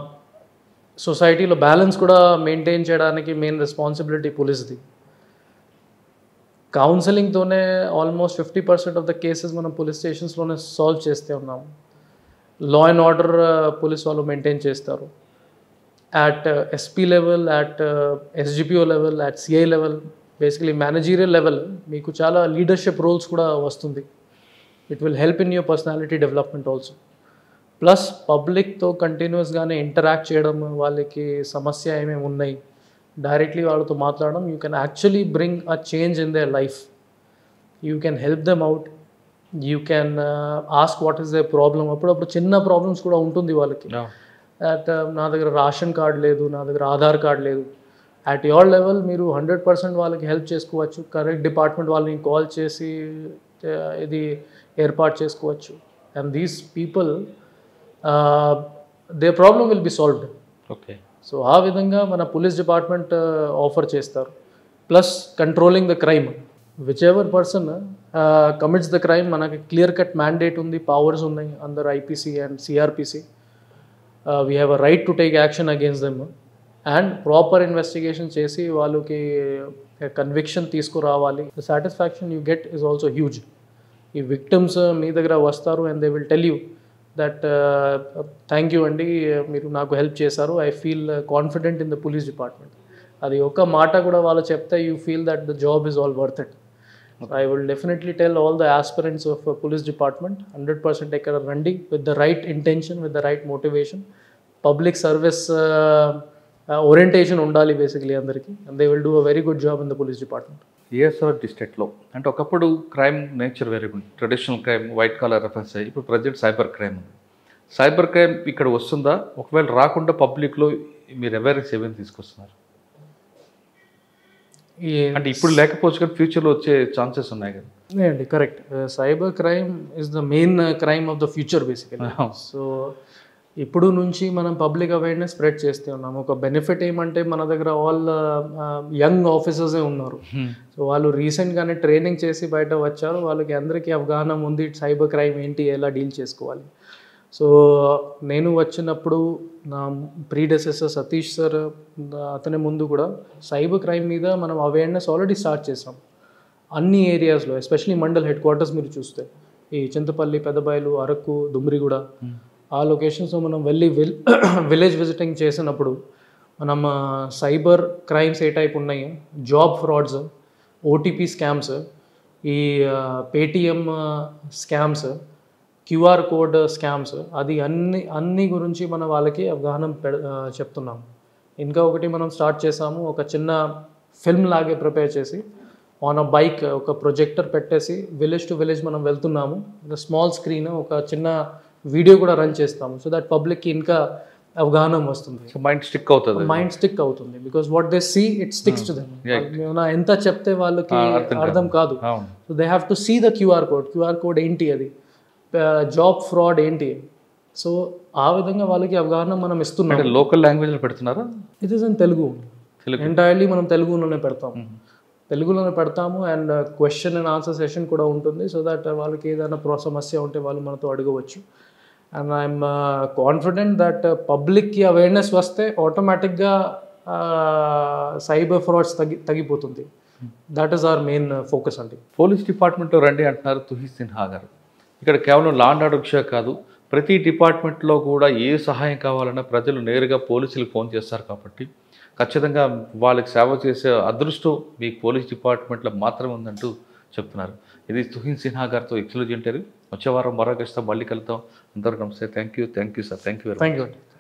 సొసైటీలో బ్యాలెన్స్ కూడా మెయింటైన్ చేయడానికి మెయిన్ రెస్పాన్సిబిలిటీ పోలీస్ది కౌన్సిలింగ్తోనే almost fifty percent of the cases మనం పోలీస్ స్టేషన్స్లోనే సాల్వ్ చేస్తే ఉన్నాము లా అండ్ ఆర్డర్ పోలీస్ వాళ్ళు మెయింటైన్ చేస్తారు at SP level at SDPO level at CI level basically managerial level మీకు చాలా లీడర్షిప్ రోల్స్ కూడా వస్తుంది it will help in your personality development also plus పబ్లిక్తో కంటిన్యూస్గానే ఇంటరాక్ట్ చేయడం వాళ్ళకి సమస్య ఏమేమి ఉన్నాయి డైరెక్ట్లీ వాళ్ళతో మాట్లాడడం you can actually bring a change in their life you can help them out you can ask what is the problem అప్పుడప్పుడు చిన్న ప్రాబ్లమ్స్ కూడా ఉంటుంది వాళ్ళకి అట్ నా దగ్గర రేషన్ కార్డ్ లేదు నా దగ్గర ఆధార్ కార్డ్ లేదు అట్ యువర్ లెవెల్ మీరు హండ్రెడ్ పర్సెంట్ వాళ్ళకి హెల్ప్ చేసుకోవచ్చు కరెక్ట్ డిపార్ట్మెంట్ వాళ్ళని కాల్ చేసి uh, ఇది ఏర్పాటు చేసుకోవచ్చు and these people they problem will be solved okay so ఆ విధంగా మన పోలీస్ డిపార్ట్మెంట్ ఆఫర్ చేస్తారు plus controlling the crime whichever person commits the crime మనకి క్లియర్ కట్ మ్యాండేట్ ఉంది పవర్స్ ఉన్నాయి under IPC and CrPC we have a right to take action against them and proper investigation చేసి వాళ్ళకి కన్విక్షన్ తీసుకురావాలి the satisfaction you get is also huge ఈ విక్టిమ్స్ మీ దగ్గర వస్తారు and they will tell you that thank you అండి మీరు నాకు హెల్ప్ చేశారు I feel confident in the police department అది ఒక మాట కూడా వాళ్ళు చెప్తే you feel that the job is all worth it I will definitely tell all the aspirants of police department hundred percent ఇక్కడ రండి with the right intention with the right motivation public service orientation ఉండాలి బేసిక్లీ అందరికీ and they will do a very good job in the police department ASR డిస్ట్రిక్ట్లో అంటే ఒకప్పుడు క్రైమ్ నేచర్ వేరే ఉంది traditional crime white collar reference అయ్యి ఇప్పుడు ప్రజెంట్ సైబర్ క్రైమ్ ఉంది సైబర్ క్రైమ్ ఇక్కడ వస్తుందా ఒకవేళ రాకుండా పబ్లిక్లో మీరు అవేర్నెస్ ఏమేమి తీసుకొస్తున్నారు ఈ అంటే ఇప్పుడు లేకపోవచ్చు కానీ ఫ్యూచర్లో వచ్చే ఛాన్సెస్ ఉన్నాయి కదా అండి correct cyber crime is the main crime of the future basically so ఇప్పుడు నుంచి మనం పబ్లిక్ అవేర్నెస్ స్ప్రెడ్ చేస్తే ఉన్నాం ఒక బెనిఫిట్ ఏమంటే మన దగ్గర ఆల్ యంగ్ ఆఫీసర్సే ఉన్నారు సో వాళ్ళు రీసెంట్గానే ట్రైనింగ్ చేసి బయట వచ్చారు వాళ్ళకి అందరికీ అవగాహన ఉంది సైబర్ క్రైమ్ ఏంటి ఎలా డీల్ చేసుకోవాలి సో నేను వచ్చినప్పుడు నా ప్రీడెసెసర్ సతీష్ సార్ అతని ముందు కూడా సైబర్ క్రైమ్ మీద మనం అవేర్నెస్ ఆల్రెడీ స్టార్ట్ చేసాం అన్ని ఏరియాస్లో ఎస్పెషలీ మండల్ హెడ్ క్వార్టర్స్ మీరు చూస్తే ఈ చింతపల్లి పెద్దబయలు అరకు దుమ్రిగూడ ఆ లొకేషన్స్లో మనం వెళ్ళి విల్ విలేజ్ విజిటింగ్ చేసినప్పుడు మనం సైబర్ క్రైమ్స్ ఏ టైప్ ఉన్నాయి జాబ్ ఫ్రాడ్స్ ఓటీపీ స్కామ్స్ ఈ Paytm scams QR code scams అది అన్ని అన్ని గురించి మనం వాళ్ళకి అవగాహన పెడ ఆ, చెప్తున్నాం ఇంకా ఒకటి మనం స్టార్ట్ చేసాము ఒక చిన్న ఫిల్మ్ లాగే ప్రిపేర్ చేసి ఆన్ అ బైక్ ఒక ప్రొజెక్టర్ పెట్టేసి విలేజ్ టు విలేజ్ మనం వెళ్తున్నాము ఒక స్మాల్ స్క్రీన్ ఒక చిన్న వీడియో కూడా రన్ చేస్తాము సో దట్ పబ్లిక్కి ఇంకా అవగాహన వస్తుంది సో మైండ్ స్టిక్ అవుతుంది మైండ్ స్టిక్ అవుతుంది because what they see it sticks to them ఎంత చెప్తే వాళ్ళకి అర్థం కాదు అవును so they have to see the QR code QR code ఏంటి అది జాబ్ ఫ్రాడ్ ఏంటి సో ఆ విధంగా వాళ్ళకి అవగాహన మనం ఇస్తున్నాం అంటే లోకల్ లాంగ్వేజ్లో పెడుతున్నారా it is in Telugu Telugu entirely మనం తెలుగులోనే పెడతాం తెలుగులోనే పెడతాము and question and answer session కూడా ఉంటుంది సో దట్ వాళ్ళకి ఏదైనా ప్రో సమస్య ఉంటే వాళ్ళు మనతో అడగవచ్చు అండ్ ఐఎమ్ కాన్ఫిడెంట్ దట్ పబ్లిక్కి అవేర్నెస్ వస్తే ఆటోమేటిక్గా సైబర్ ఫ్రాడ్స్ తగ్గి తగ్గిపోతుంది that is our main focus అండి పోలీస్ డిపార్ట్మెంట్లో రండి అంటున్నారు తుహిత్ సిన్హా గారు ఇక్కడ కేవలం లా అండ్ ఆర్డర్ విషయం కాదు ప్రతి డిపార్ట్మెంట్లో కూడా ఏ సహాయం కావాలన్నా ప్రజలు నేరుగా పోలీసులకు ఫోన్ చేస్తారు కాబట్టి ఖచ్చితంగా వాళ్ళకి సేవ చేసే అదృష్టం మీ పోలీస్ డిపార్ట్మెంట్లో మాత్రమే ఉందంటూ చెప్తున్నారు ఇది తుహిన్ సిన్హా గారితో ఎక్స్క్లూజ్ ఇంటర్వ్యూ వచ్చే వారం మరో గెస్ట్తో మళ్ళీ కలుద్దాం అందరికీ నమస్తే thank you thank you sir thank you very thank you అండి